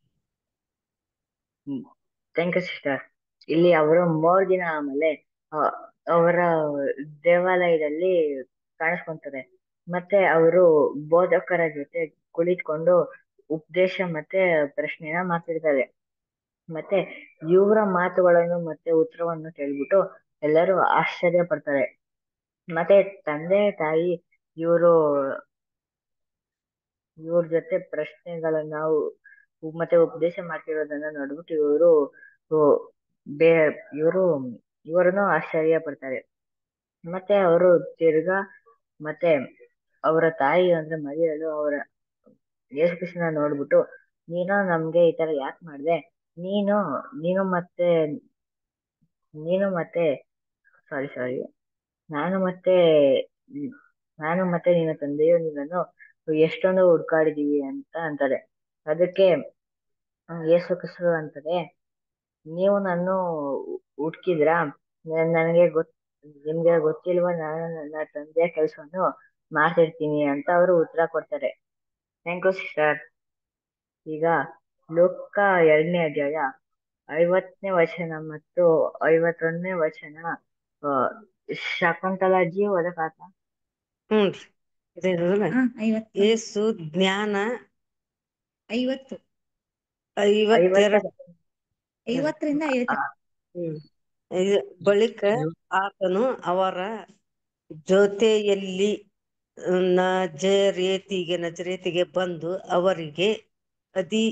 [SPEAKER 1] ಥ್ಯಾಂಕ್ ಯು ಸಿಸ್ಟರ್ ಇಲ್ಲಿ ಅವರು ಮೂರ್ ದಿನ ಆಮೇಲೆ ಆ, ಅವರ ದೇವಾಲಯದಲ್ಲಿ ಕಾಣಿಸ್ಕೊಂತಾರೆ ಮತ್ತೆ ಅವರು ಬೋಧಕರ ಜೊತೆ ಕುಳಿತುಕೊಂಡು ಉಪದೇಶ ಮತ್ತೆ ಪ್ರಶ್ನೆನ ಮಾಡ್ತಿರ್ತಾರೆ ಮತ್ತೆ ಇವರ ಮಾತುಗಳನ್ನು ಮತ್ತೆ ಉತ್ತರವನ್ನು ಕೇಳ್ಬಿಟ್ಟು ಎಲ್ಲರೂ ಆಶ್ಚರ್ಯ ಪಡ್ತಾರೆ ಮತ್ತೆ ತಂದೆ ತಾಯಿ ಇವರು ಇವ್ರ ಜೊತೆ ಪ್ರಶ್ನೆಗಳನ್ನ ಉ- ಮತ್ತೆ ಉಪದೇಶ ಮಾಡ್ತಿರೋದನ್ನ ನೋಡ್ಬಿಟ್ಟು ಇವರು ಬೇ ಇವರು ಇವರನ್ನು ಆಶ್ಚರ್ಯ ಪಡ್ತಾರೆ ಮತ್ತೆ ಅವರು ತಿರ್ಗಾ ಮತ್ತೆ ಅವರ ತಾಯಿ ಅಂದ್ರೆ ಮರಿಯಳು ಅವರ ಯೇಸು ಕೃಷ್ಣನ ನೋಡ್ಬಿಟ್ಟು ನೀನು ನಮ್ಗೆ ಈ ತರ ಯಾಕೆ ಮಾಡ್ದೆ ನೀನು ನೀನು ಮತ್ತೆ ನೀನು ಮತ್ತೆ ಸಾರಿ ಸಾರಿ ನಾನು ಮತ್ತೆ ಹ್ಮ್, ನಾನು ಮತ್ತೆ ನಿನ್ನ ತಂದೆಯು ನಿನ್ನನ್ನು ಎಷ್ಟೊಂದು ಹುಡ್ಕಾಡಿದೀವಿ ಅಂತ ಅಂತಾರೆ ಅದಕ್ಕೆ ಹ್ಮ್, ಯೇಸು ಕ್ರಿಸ್ತರು ಅಂತಾರೆ ನೀವು ನಾನು ಹುಡ್ಕಿದ್ರಾ ನನ್- ನನಗೆ ಗೊತ್ ನಿಮ್ಗೆ ಗೊತ್ತಿಲ್ವಾ ನಾನು ನನ್ನ ತಂದೆಯ ಕೆಲಸವನ್ನು ಮಾಡ್ತಿರ್ತೀನಿ ಅಂತ ಅವರು ಉತ್ತರ ಕೊಡ್ತಾರೆ ಥ್ಯಾಂಕ್ ಯು ಸಿಸ್ಟರ್ ಈಗ ಲೋಕ ಎರಡನೇ ಅಧ್ಯಾಯ ಐವತ್ತನೇ ವಚನ ಮತ್ತು ಐವತ್ತೊಂದನೇ ವಚನ ಆ, ಶಕುಂತಲಾಜಿ ಓದಕಾತ
[SPEAKER 10] ಹ್ಞೂನ್ರಿ ಇದೇನಲ್ಲ
[SPEAKER 9] ಹಾ ಐವತ್ತು
[SPEAKER 10] ಏಸು ಜ್ಞಾನ
[SPEAKER 9] ಐವತ್ತು
[SPEAKER 10] ಐವತ್ತೆರಡು
[SPEAKER 9] ಐವತ್ತರಿಂದ ಐವತ್ತು
[SPEAKER 10] ಹ್ಮ್ ಇದು ಬಳಿಕ ಆತನು ಅವರ ಜೊತೆಯಲ್ಲಿ ನಜರೇತಿಗೆ ನಜರೇತಿಗೆ ಬಂದು ಅವರಿಗೆ ಅದಿ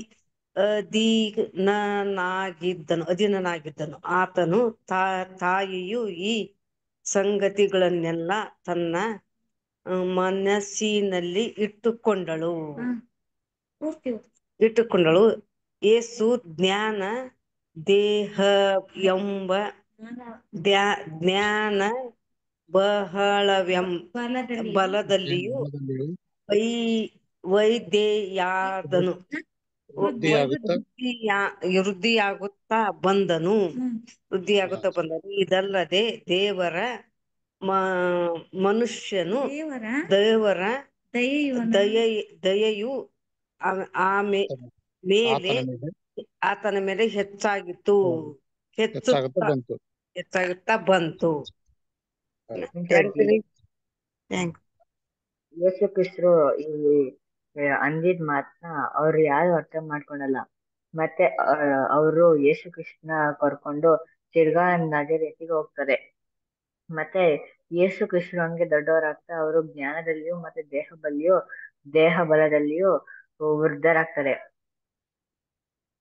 [SPEAKER 10] ಅಧೀನನಾಗಿದ್ದನು ಅಧೀನನಾಗಿದ್ದನು ಆತನು ತಾ ತಾಯಿಯು ಈ ಸಂಗತಿಗಳನ್ನೆಲ್ಲ ತನ್ನ ಆ, ಮನಸ್ಸಿನಲ್ಲಿ ಇಟ್ಟುಕೊಂಡಳು
[SPEAKER 9] ಹಾ ಪೂರ್ತಿ ಓದು.
[SPEAKER 10] ಇಟ್ಟುಕೊಂಡಳು ಏಸು ಜ್ಞಾನ ದೇಹ ಎಂಬ ದ್ಯಾ- ಜ್ಞಾನ ಬಹಳವೆಂ
[SPEAKER 9] ಬಲದಲ್ಲಿ
[SPEAKER 10] ಬಲದಲ್ಲಿಯೂ ವೈ ವೈದ್ಯೆಯಾದನು
[SPEAKER 7] ವೃದ್ಧಿಯಾಗುತ್ತಾ
[SPEAKER 10] ವೃದ್ಧಿಯಾ- ವೃದ್ಧಿಯಾಗುತ್ತಾ ಬಂದನು
[SPEAKER 9] ಹ್ಮ್.
[SPEAKER 10] ವೃದ್ಧಿಯಾಗುತ್ತಾ ಬಂದನು ಇದಲ್ಲದೆ ದೇವರ ಮ- ಮನುಷ್ಯನು
[SPEAKER 9] ದೇವರ
[SPEAKER 10] ದೇವರ
[SPEAKER 9] ದಯೆಯು
[SPEAKER 10] ದಯ ದಯೆಯು ಆ- ಆಮೆ ಮೇಲೆ
[SPEAKER 7] ಆತನ ಮೇಲೆ
[SPEAKER 10] ಆತನ ಮೇಲೆ ಹೆಚ್ಚಾಗಿತ್ತು
[SPEAKER 7] ಹೆಚ್ಚಾಗುತ್ತಾ
[SPEAKER 10] ಹೆಚ್ಚುತ್ತಾ
[SPEAKER 7] ಬಂತು
[SPEAKER 10] ಹೆಚ್ಚಾಗುತ್ತಾ ಬಂತು
[SPEAKER 1] Thank you.
[SPEAKER 10] ಥ್ಯಾಂಕ್
[SPEAKER 1] ಯೇಸು ಕ್ರಿಸ್ತರು ಇಲ್ಲಿ ಆ, ಅಂದಿದ್ ಮಾತನ್ನ ಅವ್ರು ಯಾರು ಅರ್ಥ ಮಾಡ್ಕೊಳಲ್ಲ ಮತ್ತೆ ಅವರು ಯೇಸು ಕೃಷ್ಣ ಕರ್ಕೊಂಡು ತಿರ್ಗಾ ನಜರೇತಿಗೆ ಹೋಗ್ತಾರೆ ಮತ್ತೆ ಯೇಸು ಕೃಷ್ಣ ಹಂಗೆ ದೊಡ್ಡವರಾಗ್ತಾ ಅವರು ಜ್ಞಾನದಲ್ಲಿಯೂ ಮತ್ತೆ ದೇಹ ಬಲ್ಲಿಯೂ ದೇಹ ಬಲದಲ್ಲಿಯೂ ವೃದ್ಧರಾಗ್ತಾರೆ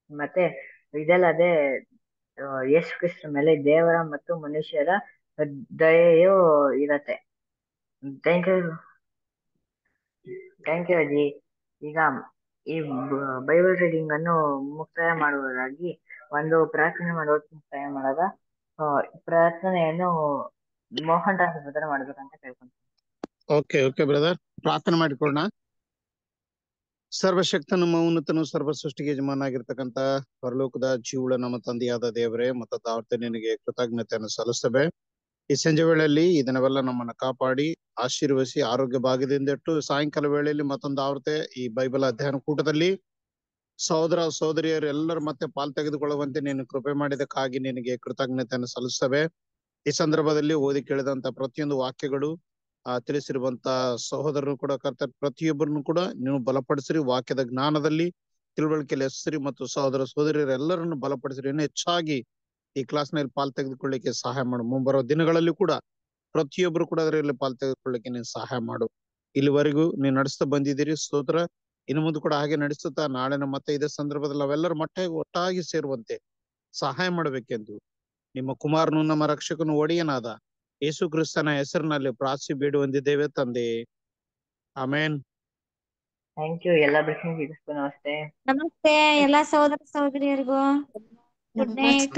[SPEAKER 1] ಮತ್ತೆ ಇದಲ್ಲದೆ ಆ, ಯೇಸು ಕ್ರಿಸ್ತ ಮೇಲೆ ದೇವರ ಮತ್ತು ಮನುಷ್ಯರ ದಯೆಯು ಇರತ್ತೆ ಥ್ಯಾಂಕ್ ಯು ಥ್ಯಾಂಕ್ ಯು ಅಜ್ಜಿ ಈಗ ಈ ಬ- ಬೈಬಲ್ ರೀಡಿಂಗ್ ಅನ್ನು ಮುಕ್ತಾಯ ಮಾಡುವುದಾಗಿ ಒಂದು ಪ್ರಾರ್ಥನೆ ಮಾಡೋದು ಮುಕ್ತಾಯ ಮಾಡಾಗ ಆ, ಪ್ರಾರ್ಥನೆಯನ್ನು ಮೋಹನ್ ರಾಜ್ ಬ್ರದರ್ ಮಾಡ್ಬೇಕಂತ ಕೇಳ್ಕೊಂತೀನಿ
[SPEAKER 7] ಓಕೆ ಓಕೆ ಬ್ರದರ್ ಪ್ರಾರ್ಥನೆ ಮಾಡಿಕೊಳ್ಳೋಣ ಸರ್ವಶಕ್ತನು ಮೌನತನು ಸರ್ವ ಸೃಷ್ಟಿಗೆ ಯಜಮಾನಾಗಿರ್ತಕ್ಕಂತ ಪರಲೋಕದ ಜೀವುಳ ನಮ್ಮ ತಂದೆಯಾದ ದೇವರೇ ಮತ್ತು ತಾವರ್ತೆ ನಿನಗೆ ಕೃತಜ್ಞತೆಯನ್ನು ಸಲ್ಲಿಸ್ತೇವೆ ಈ ಸಂಜೆ ವೇಳೆಯಲ್ಲಿ ಈ ದಿನವೆಲ್ಲ ನಮ್ಮನ್ನ ಕಾಪಾಡಿ ಆಶೀರ್ವದಿಸಿ ಆರೋಗ್ಯ ಭಾಗ್ಯದಿಂದ ಇಟ್ಟು ಸಾಯಂಕಾಲ ವೇಳೆಯಲ್ಲಿ ಮತ್ತೊಂದು ಆವೃತ್ತೆ ಈ ಬೈಬಲ್ ಅಧ್ಯಯನ ಕೂಟದಲ್ಲಿ ಸಹೋದರ ಸಹೋದರಿಯರು ಎಲ್ಲರೂ ಮತ್ತೆ ಪಾಲ್ ತೆಗೆದುಕೊಳ್ಳುವಂತೆ ನೀನು ಕೃಪೆ ಮಾಡಿದಕ್ಕಾಗಿ ನಿನಗೆ ಕೃತಜ್ಞತೆಯನ್ನು ಸಲ್ಲಿಸ್ತೇವೆ ಈ ಸಂದರ್ಭದಲ್ಲಿ ಓದಿ ಕೇಳಿದಂತ ಪ್ರತಿಯೊಂದು ವಾಕ್ಯಗಳು ಆ ತಿಳಿಸಿರುವಂತ ಸಹೋದರರು ಕೂಡ ಕರ್ತ ಪ್ರತಿಯೊಬ್ಬರನ್ನು ಕೂಡ ನೀವು ಬಲಪಡಿಸಿರಿ ವಾಕ್ಯದ ಜ್ಞಾನದಲ್ಲಿ ತಿಳುವಳಿಕೆಯಲ್ಲಿ ಹೆಸರಿ ಮತ್ತು ಸಹೋದರ ಸಹೋದರಿಯರು ಎಲ್ಲರನ್ನು ಬಲಪಡಿಸಿರಿ ಇನ್ನು ಹೆಚ್ಚಾಗಿ ಈ ಕ್ಲಾಸ್ ನಲ್ಲಿ ಪಾಲ್ ತೆಗೆದುಕೊಳ್ಳಿಕ್ಕೆ ಸಹಾಯ ಮಾಡು ಮುಂಬರುವ ದಿನಗಳಲ್ಲಿ ಕೂಡ ಪ್ರತಿಯೊಬ್ಬರು ಕೂಡ ಅದರಲ್ಲಿ ಪಾಲ್ ತೆಗೆದುಕೊಳ್ಳಿಕ್ಕೆ ನೀನು ಸಹಾಯ ಮಾಡು ಇಲ್ಲಿವರೆಗೂ ನೀವು ನಡೆಸ್ತಾ ಬಂದಿದ್ದೀರಿ ಸ್ತೋತ್ರ ಇನ್ನು ಮುಂದೆ ಕೂಡ ಹಾಗೆ ನಡೆಸುತ್ತಾ ನಾಳಿನ ಮತ್ತೆ ಇದೇ ಸಂದರ್ಭದಲ್ಲಿ ನಾವೆಲ್ಲರೂ ಮಟ್ಟ ಒಟ್ಟಾಗಿ ಸೇರುವಂತೆ ಸಹಾಯ ಮಾಡಬೇಕೆಂದು ನಿಮ್ಮ ಕುಮಾರನು ನಮ್ಮ ರಕ್ಷಕನು ಒಡೆಯನಾದ ಯೇಸು ಕ್ರಿಸ್ತನ ಹೆಸರಿನಲ್ಲಿ ಪ್ರಾರ್ಥಿ ಬೇಡಿ ಹೊಂದಿದ್ದೇವೆ ತಂದೆ ಆಮೇನ್
[SPEAKER 1] ಥ್ಯಾಂಕ್ ಯು ಎಲ್ಲ ಬ್ಲೆಸ್ಸಿಂಗ್ ಇರಿಸ್ತು ನಮಸ್ತೆ
[SPEAKER 9] ನಮಸ್ತೆ ಎಲ್ಲಾ ಸಹೋದರ ಸಹೋದರಿಯರಿಗೂ ಗುಡ್ ನೈಟ್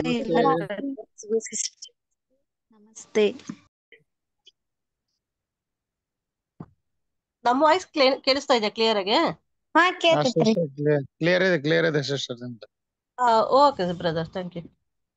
[SPEAKER 6] ನಮಸ್ತೆ
[SPEAKER 11] ನಮ್ಮ ವಾಯ್ಸ್ ಕೇಳಿಸ್ತಾ ಇದೆ ಕ್ಲಿಯರ್ ಆಗಿ
[SPEAKER 9] ಹಾ ಕೇಳ್ತೈತ್ರಿ
[SPEAKER 7] ಕ್ಲಿಯರ್ ಇದೆ ಕ್ಲಿಯರ್ ಇದೆ ಸಿಸ್ಟರ್ ಅಂತ
[SPEAKER 11] ಓಕೆ ಬ್ರದರ್ ಥ್ಯಾಂಕ್ ಯು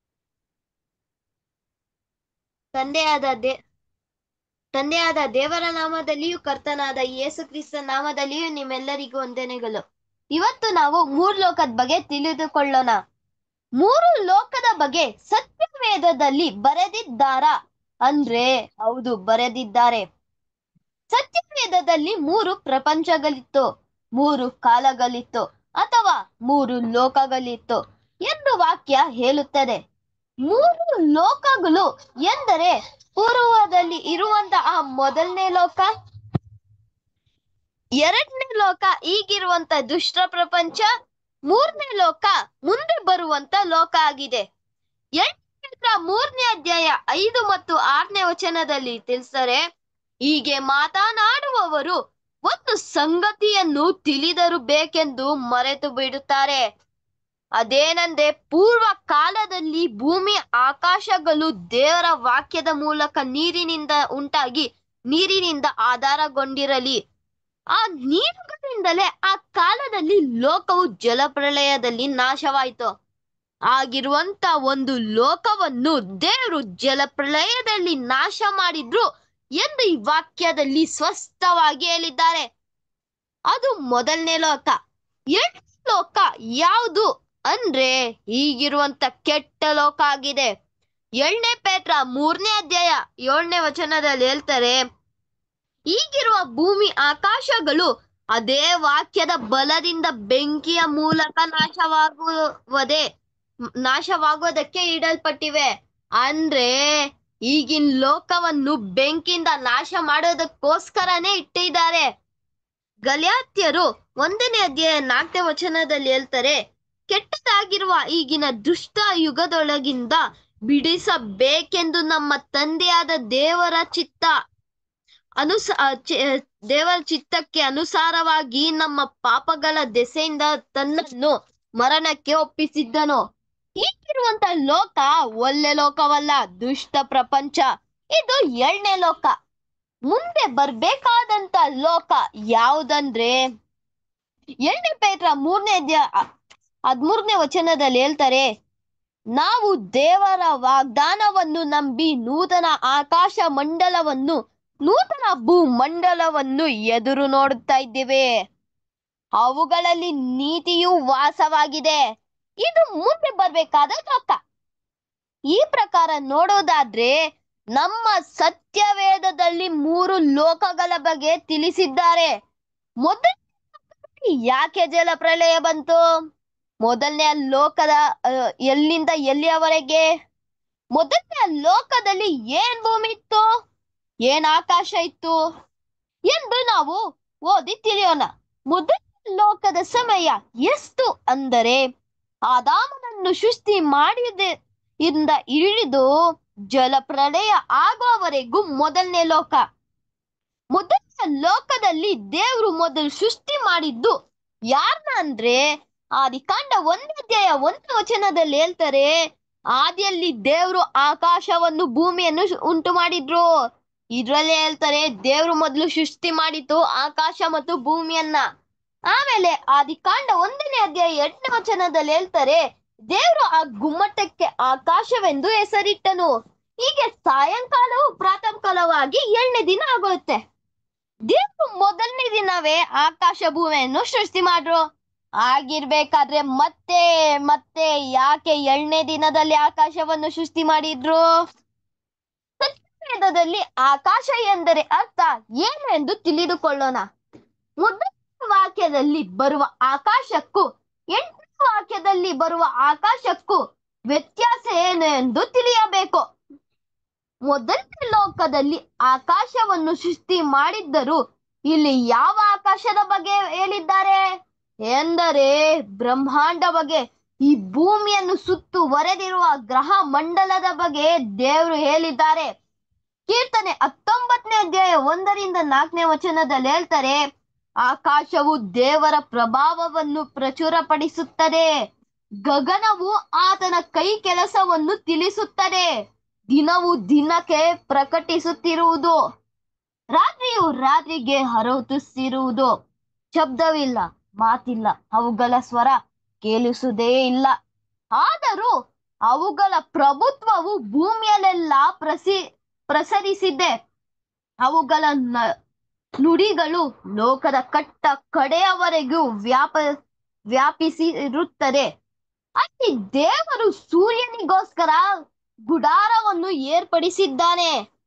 [SPEAKER 12] ತಂದೆಯಾದ ದೇ ತಂದೆಯಾದ ದೇವರ ನಾಮದಲ್ಲಿಯೂ ಕರ್ತನಾದ ಯೇಸು ಕ್ರಿಸ್ತ ನಾಮದಲ್ಲಿಯೂ ನಿಮ್ಮೆಲ್ಲರಿಗೂ ವಂದನೆಗಳು ಇವತ್ತು ನಾವು ಮೂರು ಲೋಕದ ಬಗ್ಗೆ ತಿಳಿದುಕೊಳ್ಳೋಣ ಮೂರು ಲೋಕದ ಬಗ್ಗೆ ಸತ್ಯವೇದದಲ್ಲಿ ಬರೆದಿದ್ದಾರಾ ಅಂದ್ರೆ ಹೌದು ಬರೆದಿದ್ದಾರೆ ಸತ್ಯವೇದದಲ್ಲಿ ಮೂರು ಪ್ರಪಂಚಗಳಿತ್ತು ಮೂರು ಕಾಲಗಳಿತ್ತು ಅಥವಾ ಮೂರು ಲೋಕಗಳಿತ್ತು ಎಂದು ವಾಕ್ಯ ಹೇಳುತ್ತದೆ ಮೂರು ಲೋಕಗಳು ಎಂದರೆ ಪೂರ್ವದಲ್ಲಿ ಇರುವಂತಹ ಮೊದಲನೇ ಲೋಕ ಎರಡನೇ ಲೋಕ ಈಗಿರುವಂತ ದುಷ್ಟ ಪ್ರಪಂಚ ಮೂರನೇ ಲೋಕ ಮುಂದೆ ಬರುವಂತ ಲೋಕ ಆಗಿದೆ ಎಂಟನೇ ಮೂರನೇ ಅಧ್ಯಾಯ ಐದು ಮತ್ತು ಆರನೇ ವಚನದಲ್ಲಿ ತಿಳಿಸರೆ ಹೀಗೆ ಮಾತನಾಡುವವರು ಒಂದು ಸಂಗತಿಯನ್ನು ತಿಳಿದರು ಬೇಕೆಂದು ಮರೆತು ಬಿಡುತ್ತಾರೆ ಅದೇನೆಂದ್ರೆ ಪೂರ್ವ ಕಾಲದಲ್ಲಿ ಭೂಮಿ ಆಕಾಶಗಳು ದೇವರ ವಾಕ್ಯದ ಮೂಲಕ ನೀರಿನಿಂದ ಉಂಟಾಗಿ ನೀರಿನಿಂದ ಆಧಾರಗೊಂಡಿರಲಿ ಆ ನೀರುಗಳಿಂದಲೇ ಆ ಕಾಲದಲ್ಲಿ ಲೋಕವು ಜಲಪ್ರಳಯದಲ್ಲಿ ನಾಶವಾಯಿತು ಆಗಿರುವಂತ ಒಂದು ಲೋಕವನ್ನು ದೇವರು ಜಲಪ್ರಳಯದಲ್ಲಿ ನಾಶ ಮಾಡಿದ್ರು ಎಂದು ಈ ವಾಕ್ಯದಲ್ಲಿ ಸ್ಪಷ್ಟವಾಗಿ ಹೇಳಿದ್ದಾರೆ ಅದು ಮೊದಲನೇ ಲೋಕ ಎರಡನೇ ಲೋಕ ಯಾವುದು ಅಂದ್ರೆ ಈಗಿರುವಂತ ಕೆಟ್ಟ ಲೋಕ ಆಗಿದೆ ಏಳನೇ ಪೇತ್ರ ಮೂರನೇ ಅಧ್ಯಾಯ ಏಳನೇ ವಚನದಲ್ಲಿ ಹೇಳ್ತಾರೆ ಈಗಿರುವ ಭೂಮಿ ಆಕಾಶಗಳು ಅದೇ ವಾಕ್ಯದ ಬಲದಿಂದ ಬೆಂಕಿಯ ಮೂಲಕ ನಾಶವಾಗುವುದೇ ನಾಶವಾಗುವುದಕ್ಕೆ ಇಡಲ್ಪಟ್ಟಿವೆ ಅಂದ್ರೆ ಈಗಿನ ಲೋಕವನ್ನು ಬೆಂಕಿಯಿಂದ ನಾಶ ಮಾಡೋದಕ್ಕೋಸ್ಕರನೇ ಇಟ್ಟಿದ್ದಾರೆ ಗಲ್ಯಾತ್ಯರು ಒಂದನೇ ಅಧ್ಯಾಯ ನಾಲ್ಕನೇ ವಚನದಲ್ಲಿ ಹೇಳ್ತಾರೆ ಕೆಟ್ಟದಾಗಿರುವ ಈಗಿನ ದುಷ್ಟ ಯುಗದೊಳಗಿಂದ ಬಿಡಿಸಬೇಕೆಂದು ನಮ್ಮ ತಂದೆಯಾದ ದೇವರ ಚಿತ್ತ ಅನುಸ ಆ, ಚಿ- ದೇವರ ಚಿತ್ತಕ್ಕೆ ಅನುಸಾರವಾಗಿ ನಮ್ಮ ಪಾಪಗಳ ದೆಸೆಯಿಂದ ತನ್ನನ್ನು ಮರಣಕ್ಕೆ ಒಪ್ಪಿಸಿದ್ದನು ಈಗಿರುವಂತ ಲೋಕ ಒಳ್ಳೆ ಲೋಕವಲ್ಲ ದುಷ್ಟ ಪ್ರಪಂಚ ಇದು ಏಳನೇ ಲೋಕ ಮುಂದೆ ಬರ್ಬೇಕಾದಂತ ಲೋಕ ಯಾವುದಂದ್ರೆ ಏಳನೇ ಪೇತ್ರ ಮೂರನೇ ಅಧ್ಯಾಯ ಹದ್ಮೂರನೇ ವಚನದಲ್ಲಿ ಹೇಳ್ತಾರೆ ನಾವು ದೇವರ ವಾಗ್ದಾನವನ್ನು ನಂಬಿ ನೂತನ ಆಕಾಶ ಮಂಡಲವನ್ನು ನೂತನ ಭೂಮಂಡಲವನ್ನು ಎದುರು ನೋಡುತ್ತಾ ಇದ್ದೇವೆ ಅವುಗಳಲ್ಲಿ ನೀತಿಯು ವಾಸವಾಗಿದೆ ಇದು ಮುಂದೆ ಬರ್ಬೇಕಾದ ಲೋಕ ಈ ಪ್ರಕಾರ ನೋಡೋದಾದ್ರೆ ನಮ್ಮ ಸತ್ಯವೇದದಲ್ಲಿ ಮೂರು ಲೋಕಗಳ ಬಗ್ಗೆ ತಿಳಿಸಿದ್ದಾರೆ ಮೊದಲ ಯಾಕೆ ಜಲ ಪ್ರಳಯ ಬಂತು ಮೊದಲನೇ ಲೋಕದ ಆ, ಎಲ್ಲಿಂದ ಎಲ್ಲಿಯವರೆಗೆ ಮೊದಲನೇ ಲೋಕದಲ್ಲಿ ಏನ್ ಭೂಮಿ ಇತ್ತು ಏನ್ ಆಕಾಶ ಇತ್ತು ಎಂದು ನಾವು ಓದಿ ತಿಳಿಯೋಣ ಮೊದಲ ಲೋಕದ ಸಮಯ ಎಷ್ಟು ಅಂದರೆ ಆದಾಮನನ್ನು ಸೃಷ್ಟಿ ಮಾಡಿದ ಇಂದ ಇಳಿದು ಜಲಪ್ರಳಯ ಆಗುವವರೆಗೂ ಮೊದಲನೇ ಲೋಕ ಮೊದಲನೇ ಲೋಕದಲ್ಲಿ ದೇವರು ಮೊದಲು ಸೃಷ್ಟಿ ಮಾಡಿದ್ದು ಯಾರನ್ನ ಅಂದ್ರೆ ಆದಿಕಾಂಡ ಒಂದೇ ಅಧ್ಯಾಯ ಒಂದನೇ ವಚನದಲ್ಲಿ ಹೇಳ್ತಾರೆ ಆದಿಯಲ್ಲಿ ದೇವರು ಆಕಾಶವನ್ನು ಭೂಮಿಯನ್ನು ಶು- ಉಂಟು ಮಾಡಿದ್ರು ಇದ್ರಲ್ಲಿ ಹೇಳ್ತಾರೆ ದೇವರು ಮೊದಲು ಸೃಷ್ಟಿ ಮಾಡಿತು ಆಕಾಶ ಮತ್ತು ಭೂಮಿಯನ್ನ ಆಮೇಲೆ ಆದಿಕಾಂಡ ಒಂದನೇ ಅಧ್ಯಾಯ ಎಂಟನೇ ವಚನದಲ್ಲಿ ಹೇಳ್ತಾರೆ ದೇವರು ಆ ಗುಮ್ಮಟಕ್ಕೆ ಆಕಾಶವೆಂದು ಹೆಸರಿಟ್ಟನು ಹೀಗೆ ಸಾಯಂಕಾಲವು ಪ್ರಾತಃಕಾಲವಾಗಿ ಏಳನೇ ದಿನ ಆಗುತ್ತೆ ದೇವರು ಮೊದಲನೇ ದಿನವೇ ಆಕಾಶ ಭೂಮಿಯನ್ನು ಸೃಷ್ಟಿ ಮಾಡ್ರು ಆಗಿರ್ಬೇಕಾದ್ರೆ ಮತ್ತೆ ಮತ್ತೆ ಯಾಕೆ ಏಳನೇ ದಿನದಲ್ಲಿ ಆಕಾಶವನ್ನು ಸೃಷ್ಟಿ ಮಾಡಿದ್ರು ಸತ್ಯವೇದದಲ್ಲಿ ಆಕಾಶ ಎಂದರೆ ಅರ್ಥ ಏನು ಎಂದು ತಿಳಿದುಕೊಳ್ಳೋಣ ಮೊದಲ ವಾಕ್ಯದಲ್ಲಿ ಬರುವ ಆಕಾಶಕ್ಕೂ ಎಂಟನೇ ವಾಕ್ಯದಲ್ಲಿ ಬರುವ ಆಕಾಶಕ್ಕೂ ವ್ಯತ್ಯಾಸ ಏನು ಎಂದು ತಿಳಿಯಬೇಕು ಮೊದಲನೇ ಲೋಕದಲ್ಲಿ ಆಕಾಶವನ್ನು ಸೃಷ್ಟಿ ಮಾಡಿದ್ದರು ಇಲ್ಲಿ ಯಾವ ಆಕಾಶದ ಬಗ್ಗೆ ಹೇಳಿದ್ದಾರೆ ಎಂದರೆ ಬ್ರಹ್ಮಾಂಡ ಬಗ್ಗೆ ಈ ಭೂಮಿಯನ್ನು ಸುತ್ತುವರೆದಿರುವ ಗ್ರಹ ಮಂಡಲದ ಬಗ್ಗೆ ದೇವರು ಹೇಳಿದ್ದಾರೆ ಕೀರ್ತನೆ ಹತ್ತೊಂಬತ್ತನೇ ಅಧ್ಯಾಯ ಒಂದರಿಂದ ನಾಲ್ಕನೇ ವಚನದಲ್ಲಿ ಹೇಳ್ತಾರೆ ಆಕಾಶವು ದೇವರ ಪ್ರಭಾವವನ್ನು ಪ್ರಚುರಪಡಿಸುತ್ತದೆ ಗಗನವು ಆತನ ಕೈ ಕೆಲಸವನ್ನು ತಿಳಿಸುತ್ತದೆ ದಿನವು ದಿನಕ್ಕೆ ಪ್ರಕಟಿಸುತ್ತಿರುವುದು ರಾತ್ರಿಯು ರಾತ್ರಿಗೆ ಹರವುತ್ತಿರುವುದು ಶಬ್ದವಿಲ್ಲ ಮಾತಿಲ್ಲ ಅವುಗಳ ಸ್ವರ ಕೇಳಿಸುವುದೇ ಇಲ್ಲ ಆದರೂ ಅವುಗಳ ಪ್ರಭುತ್ವವು ಭೂಮಿಯಲ್ಲೆಲ್ಲ ಪ್ರಸಿ ಪ್ರಸರಿಸಿದೆ ಅವುಗಳ ನ- ನುಡಿಗಳು ಲೋಕದ ಕಟ್ಟ ಕಡೆಯವರೆಗೂ ವ್ಯಾಪ ವ್ಯಾಪಿಸಿರುತ್ತದೆ ಅಲ್ಲಿ ದೇವರು ಸೂರ್ಯನಿಗೋಸ್ಕರ ಗುಡಾರವನ್ನು ಏರ್ಪಡಿಸಿದ್ದಾನೆ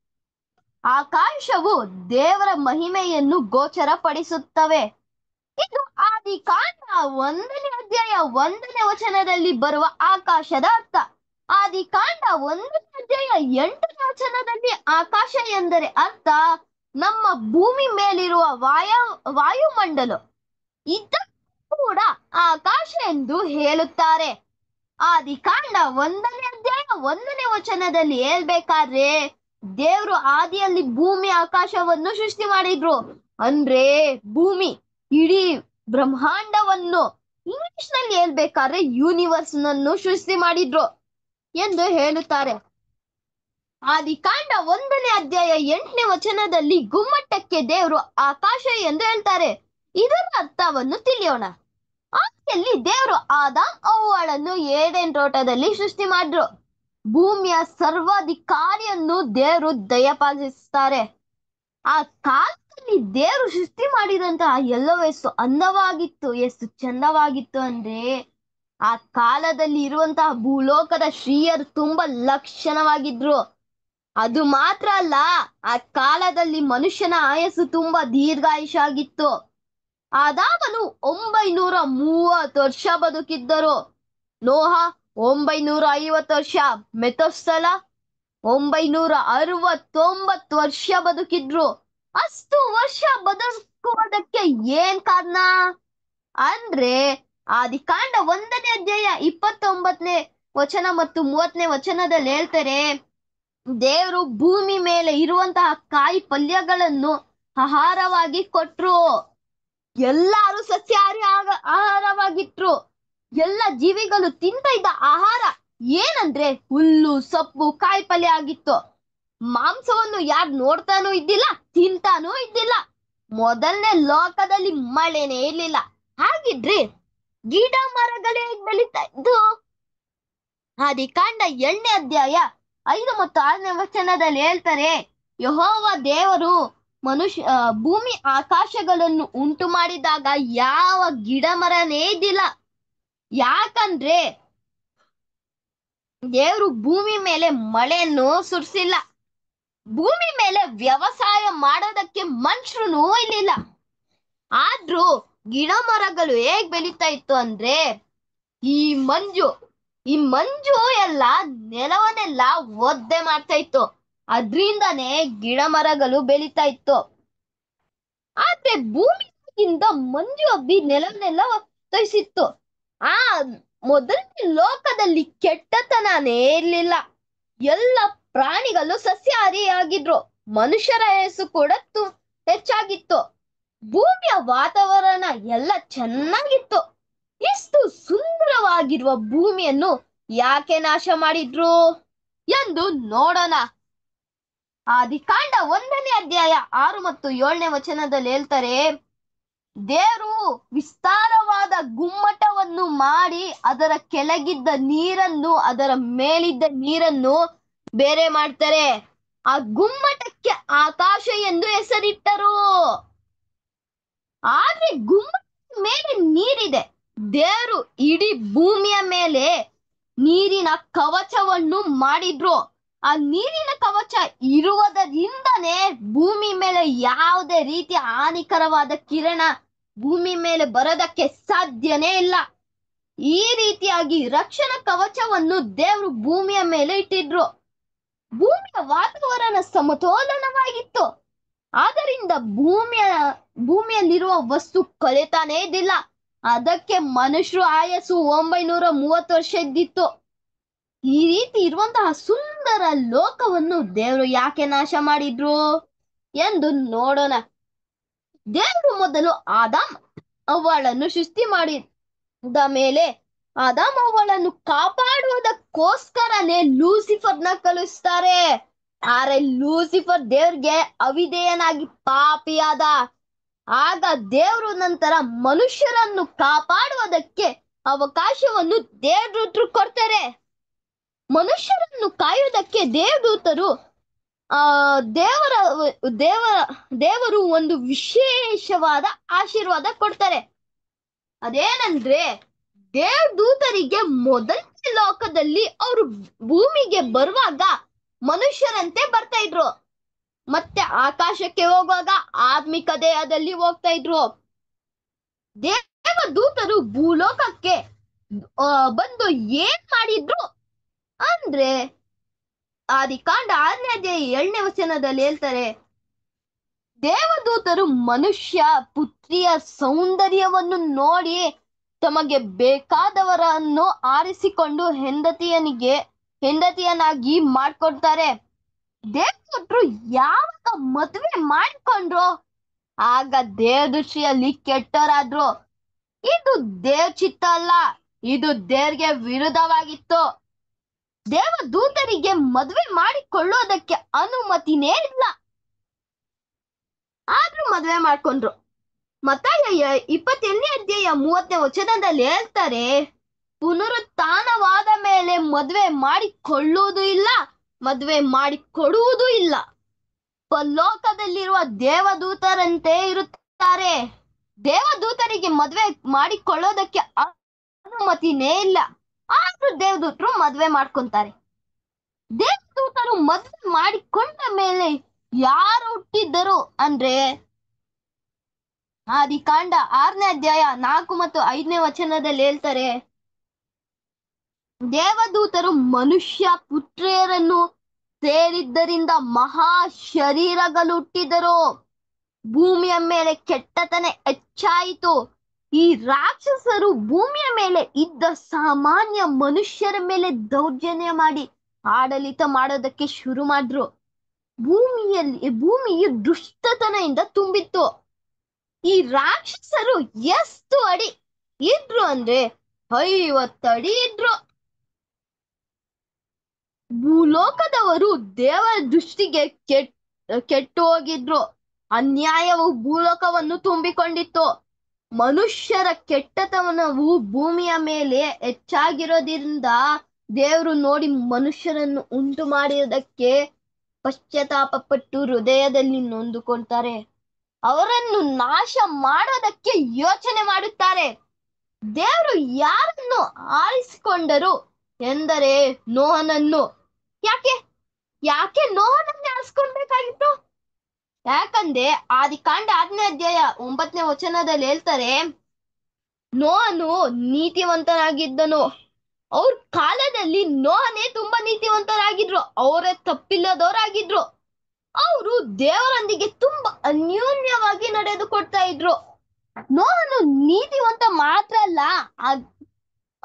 [SPEAKER 12] ಆಕಾಶವು ದೇವರ ಮಹಿಮೆಯನ್ನು ಗೋಚರಪಡಿಸುತ್ತವೆ ಇದು ಆದಿಕಾಂಡ ಒಂದನೇ ಅಧ್ಯಾಯ ಒಂದನೇ ವಚನದಲ್ಲಿ ಬರುವ ಆಕಾಶದ ಅರ್ಥ ಆದಿಕಾಂಡ ಒಂದನೇ ಅಧ್ಯಾಯ ಎಂಟನೇ ವಚನದಲ್ಲಿ ಆಕಾಶ ಎಂದರೆ ಅರ್ಥ ನಮ್ಮ ಭೂಮಿ ಮೇಲಿರುವ ವಾಯ ವಾಯುಮಂಡಲ ಇದನ್ನು ಕೂಡ ಆಕಾಶ ಎಂದು ಹೇಳುತ್ತಾರೆ ಆದಿಕಾಂಡ ಒಂದನೇ ಅಧ್ಯಾಯ ಒಂದನೇ ವಚನದಲ್ಲಿ ಹೇಳ್ಬೇಕಾದ್ರೆ ದೇವರು ಆದಿಯಲ್ಲಿ ಭೂಮಿ ಆಕಾಶವನ್ನು ಸೃಷ್ಟಿ ಮಾಡಿದ್ರು ಅಂದ್ರೆ ಭೂಮಿ ಇಡೀ ಬ್ರಹ್ಮಾಂಡವನ್ನು ಇಂಗ್ಲಿಷ್ ನಲ್ಲಿ ಹೇಳ್ಬೇಕಾದ್ರೆ ಯೂನಿವರ್ಸ್ ನನ್ನು ಸೃಷ್ಟಿ ಮಾಡಿದ್ರು ಎಂದು ಹೇಳುತ್ತಾರೆ ಆದಿಕಾಂಡ ಒಂದನೇ ಅಧ್ಯಾಯ ಎಂಟನೇ ವಚನದಲ್ಲಿ ಗುಮ್ಮಟಕ್ಕೆ ದೇವರು ಆಕಾಶ ಎಂದು ಹೇಳ್ತಾರೆ ಇದರ ಅರ್ಥವನ್ನು ತಿಳಿಯೋಣ ಆದಿಯಲ್ಲಿ ದೇವರು ಆದಾಮ್ ಅವುಗಳನ್ನು ಏಡೆನ್ ತೋಟದಲ್ಲಿ ಸೃಷ್ಟಿ ಮಾಡಿದ್ರು ಭೂಮಿಯ ಸರ್ವಾಧಿಕಾರಿಯನ್ನು ದೇವರು ದಯಪಾಲಿಸುತ್ತಾರೆ ಆ ಕಾಲದಲ್ಲಿ ದೇವರು ಸೃಷ್ಟಿ ಮಾಡಿದಂತಹ ಎಲ್ಲವೂ ಎಷ್ಟು ಅಂದವಾಗಿತ್ತು ಎಷ್ಟು ಚಂದವಾಗಿತ್ತು ಅಂದ್ರೆ ಆ ಕಾಲದಲ್ಲಿ ಇರುವಂತಹ ಭೂಲೋಕದ ಶ್ರೀಯರು ತುಂಬಾ ಲಕ್ಷಣವಾಗಿದ್ರು ಅದು ಮಾತ್ರ ಅಲ್ಲ ಆ ಕಾಲದಲ್ಲಿ ಮನುಷ್ಯನ ಆಯಸ್ಸು ತುಂಬಾ ದೀರ್ಘಾಯುಷಾಗಿತ್ತು ಆದಾಮನು ಒಂಬೈನೂರ ಮೂವತ್ತು ವರ್ಷ ಬದುಕಿದ್ದರು ನೋಹ ಒಂಬೈನೂರ ಐವತ್ತು ವರ್ಷ ಮೆತೊಸ್ತಲ ಒಂಬೈನೂರ ಅರವತ್ತೊಂಬತ್ತು ವರ್ಷ ಬದುಕಿದ್ರು ಅಷ್ಟು ವರ್ಷ ಬದುಕುವುದಕ್ಕೆ ಏನ್ ಕಾರಣ ಅಂದ್ರೆ ಆದಿಕಾಂಡ ಒಂದನೇ ಅಧ್ಯಾಯ ಇಪ್ಪತ್ತೊಂಬತ್ತನೇ ವಚನ ಮತ್ತು ಮೂವತ್ತನೇ ವಚನದಲ್ಲಿ ಹೇಳ್ತಾರೆ ದೇವರು ಭೂಮಿ ಮೇಲೆ ಇರುವಂತಹ ಕಾಯಿ ಪಲ್ಯಗಳನ್ನು ಆಹಾರವಾಗಿ ಕೊಟ್ರು ಎಲ್ಲಾರು ಸಸ್ಯಾಹಾರಿ ಆಗ ಆಹಾರವಾಗಿಟ್ರು ಎಲ್ಲ ಜೀವಿಗಳು ತಿಂತ ಇದ್ದ ಆಹಾರ ಏನಂದ್ರೆ ಹುಲ್ಲು ಸೊಪ್ಪು ಕಾಯಿ ಪಲ್ಯ ಆಗಿತ್ತು ಮಾಂಸವನ್ನು ಯಾರು ನೋಡ್ತಾನೂ ಇದ್ದಿಲ್ಲ ತಿಂತಾನೂ ಇದ್ದಿಲ್ಲ ಮೊದಲನೇ ಲೋಕದಲ್ಲಿ ಮಳೆನೇ ಇರ್ಲಿಲ್ಲ ಹಾಗಿದ್ರೆ ಗಿಡ ಮರಗಳೇ ಹೇಗ್ ಬೆಳೀತಾ ಇದ್ದು ಆದಿಕಾಂಡ ಏಳನೇ ಅಧ್ಯಾಯ ಐದು ಮತ್ತು ಆರನೇ ವಚನದಲ್ಲಿ ಹೇಳ್ತಾರೆ ಯಹೋವ ದೇವರು ಮನುಷ್ಯ ಆ, ಭೂಮಿ ಆಕಾಶಗಳನ್ನು ಉಂಟು ಮಾಡಿದಾಗ ಯಾವ ಗಿಡ ಮರನೇ ಇದ್ದಿಲ್ಲ ಯಾಕಂದ್ರೆ ದೇವರು ಭೂಮಿ ಮೇಲೆ ಮಳೆಯನ್ನು ಸುರಿಸಿಲ್ಲ ಭೂಮಿ ಮೇಲೆ ವ್ಯವಸಾಯ ಮಾಡೋದಕ್ಕೆ ಮನುಷ್ಯರು ಇರ್ಲಿಲ್ಲ ಆದ್ರೂ ಗಿಡ ಮರಗಳು ಹೇಗ್ ಬೆಳೀತಾ ಇತ್ತು ಅಂದ್ರೆ ಈ ಮಂಜು ಈ ಮಂಜು ಎಲ್ಲ ನೆಲವನ್ನೆಲ್ಲ ಒದ್ದೆ ಮಾಡ್ತಾ ಇತ್ತು ಅದ್ರಿಂದಾನೇ ಗಿಡ ಮರಗಳು ಬೆಳೀತಾ ಇತ್ತು ಆದ್ರೆ ಭೂಮಿಯಿಂದ ಮಂಜು ಹಬ್ಬಿ ನೆಲವನ್ನೆಲ್ಲ ತೋರಿಸಿತ್ತು ಆ ಮೊದಲನೇ ಲೋಕದಲ್ಲಿ ಕೆಟ್ಟತನನೇ ಇರ್ಲಿಲ್ಲ ಎಲ್ಲ ಪ್ರಾಣಿಗಳು ಸಸ್ಯಾಹಾರಿಯಾಗಿದ್ರು ಮನುಷ್ಯರ ಹೆಸರು ಕೂಡ ತು ಹೆಚ್ಚಾಗಿತ್ತು ಭೂಮಿಯ ವಾತಾವರಣ ಎಲ್ಲ ಚೆನ್ನಾಗಿತ್ತು ಇಷ್ಟು ಸುಂದರವಾಗಿರುವ ಭೂಮಿಯನ್ನು ಯಾಕೆ ನಾಶ ಮಾಡಿದ್ರು ಎಂದು ನೋಡೋಣ ಆದಿಕಾಂಡ ಒಂದನೇ ಅಧ್ಯಾಯ ಆರು ಮತ್ತು ಏಳನೇ ವಚನದಲ್ಲಿ ಹೇಳ್ತಾರೆ ದೇವರು ವಿಸ್ತಾರವಾದ ಗುಮ್ಮಟವನ್ನು ಮಾಡಿ ಅದರ ಕೆಳಗಿದ್ದ ನೀರನ್ನು ಅದರ ಮೇಲಿದ್ದ ನೀರನ್ನು ಬೇರೆ ಮಾಡ್ತಾರೆ ಆ ಗುಮ್ಮಟಕ್ಕೆ ಆಕಾಶ ಎಂದು ಹೆಸರಿಟ್ಟರು ಆದ್ರೆ ಗುಮ್ಮಟದ ಮೇಲೆ ನೀರಿದೆ ದೇವರು ಇಡೀ ಭೂಮಿಯ ಮೇಲೆ ನೀರಿನ ಕವಚವನ್ನು ಮಾಡಿದ್ರು ಆ ನೀರಿನ ಕವಚ ಇರುವುದರಿಂದನೇ ಭೂಮಿ ಮೇಲೆ ಯಾವುದೇ ರೀತಿಯ ಹಾನಿಕರವಾದ ಕಿರಣ ಭೂಮಿ ಮೇಲೆ ಬರೋದಕ್ಕೆ ಸಾಧ್ಯನೇ ಇಲ್ಲ ಈ ರೀತಿಯಾಗಿ ರಕ್ಷಣಾ ಕವಚವನ್ನು ದೇವರು ಭೂಮಿಯ ಮೇಲೆ ಇಟ್ಟಿದ್ರು ಭೂಮಿಯ ವಾತಾವರಣ ಸಮತೋಲನವಾಗಿತ್ತು ಆದ್ದರಿಂದ ಭೂಮಿಯ ಭೂಮಿಯಲ್ಲಿರುವ ವಸ್ತು ಕೊಳೆತಾನೇ ಇದ್ದಿಲ್ಲ ಅದಕ್ಕೆ ಮನುಷ್ಯರು ಆಯಸ್ಸು ಒಂಬೈನೂರ ಮೂವತ್ತು ವರ್ಷ ಇದ್ದಿತ್ತು ಈ ರೀತಿ ಇರುವಂತಹ ಸುಂದರ ಲೋಕವನ್ನು ದೇವರು ಯಾಕೆ ನಾಶ ಮಾಡಿದ್ರು ಎಂದು ನೋಡೋಣ ದೇವರು ಮೊದಲು ಆದಾಮ್ ಅವಳನ್ನು ಸೃಷ್ಟಿ ಮಾಡಿದ ಮೇಲೆ ಆದಾಮ್ ಅವಳನ್ನು ಕಾಪಾಡುವುದಕ್ಕೋಸ್ಕರನೇ ಲೂಸಿಫರ್ನ ಕಳಿಸ್ತಾರೆ ಆದ್ರೆ ಲೂಸಿಫರ್ ದೇವ್ರಿಗೆ ಅವಿಧೇಯನಾಗಿ ಪಾಪಿಯಾದ ಆಗ ದೇವರು ನಂತರ ಮನುಷ್ಯರನ್ನು ಕಾಪಾಡುವುದಕ್ಕೆ ಅವಕಾಶವನ್ನು ದೇವದೂತರು ಕೊಡ್ತಾರೆ ಮನುಷ್ಯರನ್ನು ಕಾಯುವುದಕ್ಕೆ ದೇವದೂತರು ಆ ದೇವರ ದೇವರ ದೇವರು ಒಂದು ವಿಶೇಷವಾದ ಆಶೀರ್ವಾದ ಕೊಡ್ತಾರೆ ಅದೇನಂದ್ರೆ ದೇವದೂತರಿಗೆ ಮೊದಲನೇ ಲೋಕದಲ್ಲಿ ಅವರು ಭೂಮಿಗೆ ಬರುವಾಗ ಮನುಷ್ಯರಂತೆ ಬರ್ತಾ ಇದ್ರು ಮತ್ತೆ ಆಕಾಶಕ್ಕೆ ಹೋಗುವಾಗ ಆತ್ಮಿಕ ದೇಹದಲ್ಲಿ ಹೋಗ್ತಾ ಇದ್ರು ದೇವದೂತರು ಭೂಲೋಕಕ್ಕೆ ಆ, ಬಂದು ಏನ್ ಮಾಡಿದ್ರು ಅಂದ್ರೆ ಆದಿಕಾಂಡ ಆರನೇ ಅಧ್ಯಾಯ ಏಳನೇ ವಚನದಲ್ಲಿ ಹೇಳ್ತಾರೆ ದೇವದೂತರು ಮನುಷ್ಯ ಪುತ್ರಿಯ ಸೌಂದರ್ಯವನ್ನು ನೋಡಿ ತಮಗೆ ಬೇಕಾದವರನ್ನು ಆರಿಸಿಕೊಂಡು ಹೆಂಡತಿಯನಿಗೆ ಹೆಂಡತಿಯನ್ನಾಗಿ ಮಾಡ್ಕೊಡ್ತಾರೆ ದೇವದೂತರು ಯಾವಾಗ ಮದುವೆ ಮಾಡಿಕೊಂಡ್ರು ಆಗ ದೇವದೃಷ್ಟಿಯಲ್ಲಿ ಕೆಟ್ಟವರಾದ್ರು ಇದು ದೇವ್ ಚಿತ್ತ ಅಲ್ಲ ಇದು ದೇವ್ರಿಗೆ ವಿರುದ್ಧವಾಗಿತ್ತು ದೇವದೂತರಿಗೆ ಮದುವೆ ಮಾಡಿಕೊಳ್ಳೋದಕ್ಕೆ ಅನುಮತಿನೇ ಇಲ್ಲ ಆದ್ರೂ ಮದುವೆ ಮಾಡ್ಕೊಂಡ್ರು ಮತ್ತಾಯ ಇಪ್ಪತ್ತೆರಡನೇ ಅಧ್ಯಾಯ ಮೂವತ್ತನೇ ವಚನದಲ್ಲಿ ಹೇಳ್ತಾರೆ ಪುನರುತ್ಥಾನವಾದ ಮೇಲೆ ಮದುವೆ ಮಾಡಿಕೊಳ್ಳುವುದು ಇಲ್ಲ ಮದುವೆ ಮಾಡಿಕೊಡುವುದೂ ಇಲ್ಲ ಪರಲೋಕದಲ್ಲಿರುವ ದೇವದೂತರಂತೆ ಇರುತ್ತಾರೆ ದೇವದೂತರಿಗೆ ಮದುವೆ ಮಾಡಿಕೊಳ್ಳೋದಕ್ಕೆ ಅನುಮತಿನೇ ಇಲ್ಲ ಆದ್ರೂ ದೇವದೂತರು ಮದುವೆ ಮಾಡ್ಕೊಂತಾರೆ ದೇವದೂತರು ಮದುವೆ ಮಾಡಿಕೊಂಡ ಮೇಲೆ ಯಾರು ಹುಟ್ಟಿದ್ದರು ಅಂದ್ರೆ ಆದಿಕಾಂಡ ಆರನೇ ಅಧ್ಯಾಯ ನಾಲ್ಕು ಮತ್ತು ಐದನೇ ವಚನದಲ್ಲಿ ಹೇಳ್ತಾರೆ ದೇವದೂತರು ಮನುಷ್ಯ ಪುತ್ರಿಯರನ್ನು ಸೇರಿದ್ದರಿಂದ ಮಹಾ ಶರೀರಗಳು ಹುಟ್ಟಿದರು ಭೂಮಿಯ ಮೇಲೆ ಕೆಟ್ಟತನ ಹೆಚ್ಚಾಯಿತು ಈ ರಾಕ್ಷಸರು ಭೂಮಿಯ ಮೇಲೆ ಇದ್ದ ಸಾಮಾನ್ಯ ಮನುಷ್ಯರ ಮೇಲೆ ದೌರ್ಜನ್ಯ ಮಾಡಿ ಆಡಳಿತ ಮಾಡೋದಕ್ಕೆ ಶುರು ಮಾಡಿದ್ರು ಭೂಮಿಯಲ್ಲಿ ಭೂಮಿಯು ದುಷ್ಟತನದಿಂದ ತುಂಬಿತ್ತು ಈ ರಾಕ್ಷಸರು ಎಷ್ಟು ಅಡಿ ಇದ್ರು ಅಂದ್ರೆ ಐವತ್ತು ಅಡಿ ಇದ್ರು ಭೂಲೋಕದವರು ದೇವರ ದೃಷ್ಟಿಗೆ ಕೆಟ್ ಕೆಟ್ಟು ಹೋಗಿದ್ರು ಅನ್ಯಾಯವು ಭೂಲೋಕವನ್ನು ತುಂಬಿಕೊಂಡಿತ್ತು ಮನುಷ್ಯರ ಕೆಟ್ಟತನವು ಭೂಮಿಯ ಮೇಲೆ ಹೆಚ್ಚಾಗಿರೋದ್ರಿಂದ ದೇವರು ನೋಡಿ ಮನುಷ್ಯರನ್ನು ಉಂಟು ಮಾಡಿರೋದಕ್ಕೆ ಪಶ್ಚಾತ್ತಾಪ ಪಟ್ಟು ಹೃದಯದಲ್ಲಿ ನೊಂದುಕೊಳ್ತಾರೆ ಅವರನ್ನು ನಾಶ ಮಾಡೋದಕ್ಕೆ ಯೋಚನೆ ಮಾಡುತ್ತಾರೆ ದೇವರು ಯಾರನ್ನು ಆರಿಸಿಕೊಂಡರು ಎಂದರೆ ನೋಹನನ್ನು ಯಾಕೆ ಯಾಕೆ ನೋಹನನ್ನೇ ಆರಿಸ್ಕೊಳ್ಬೇಕಾಗಿತ್ತು ಯಾಕಂದ್ರೆ ಆದಿಕಾಂಡ ಆರನೇ ಅಧ್ಯಾಯ ಒಂಬತ್ತನೇ ವಚನದಲ್ಲಿ ಹೇಳ್ತಾರೆ ನೋಹನು ನೀತಿವಂತನಾಗಿದ್ದನು ಅವ್ರ ಕಾಲದಲ್ಲಿ ನೋಹನೇ ತುಂಬಾ ನೀತಿವಂತರಾಗಿದ್ರು ಅವರೇ ತಪ್ಪಿಲ್ಲದವರಾಗಿದ್ರು ಅವರು ದೇವರೊಂದಿಗೆ ತುಂಬಾ ಅನ್ಯೋನ್ಯವಾಗಿ ನಡೆದುಕೊಡ್ತಾ ಇದ್ರು ನೋಹನು ನೀತಿವಂತ ಮಾತ್ರ ಅಲ್ಲ ಆ-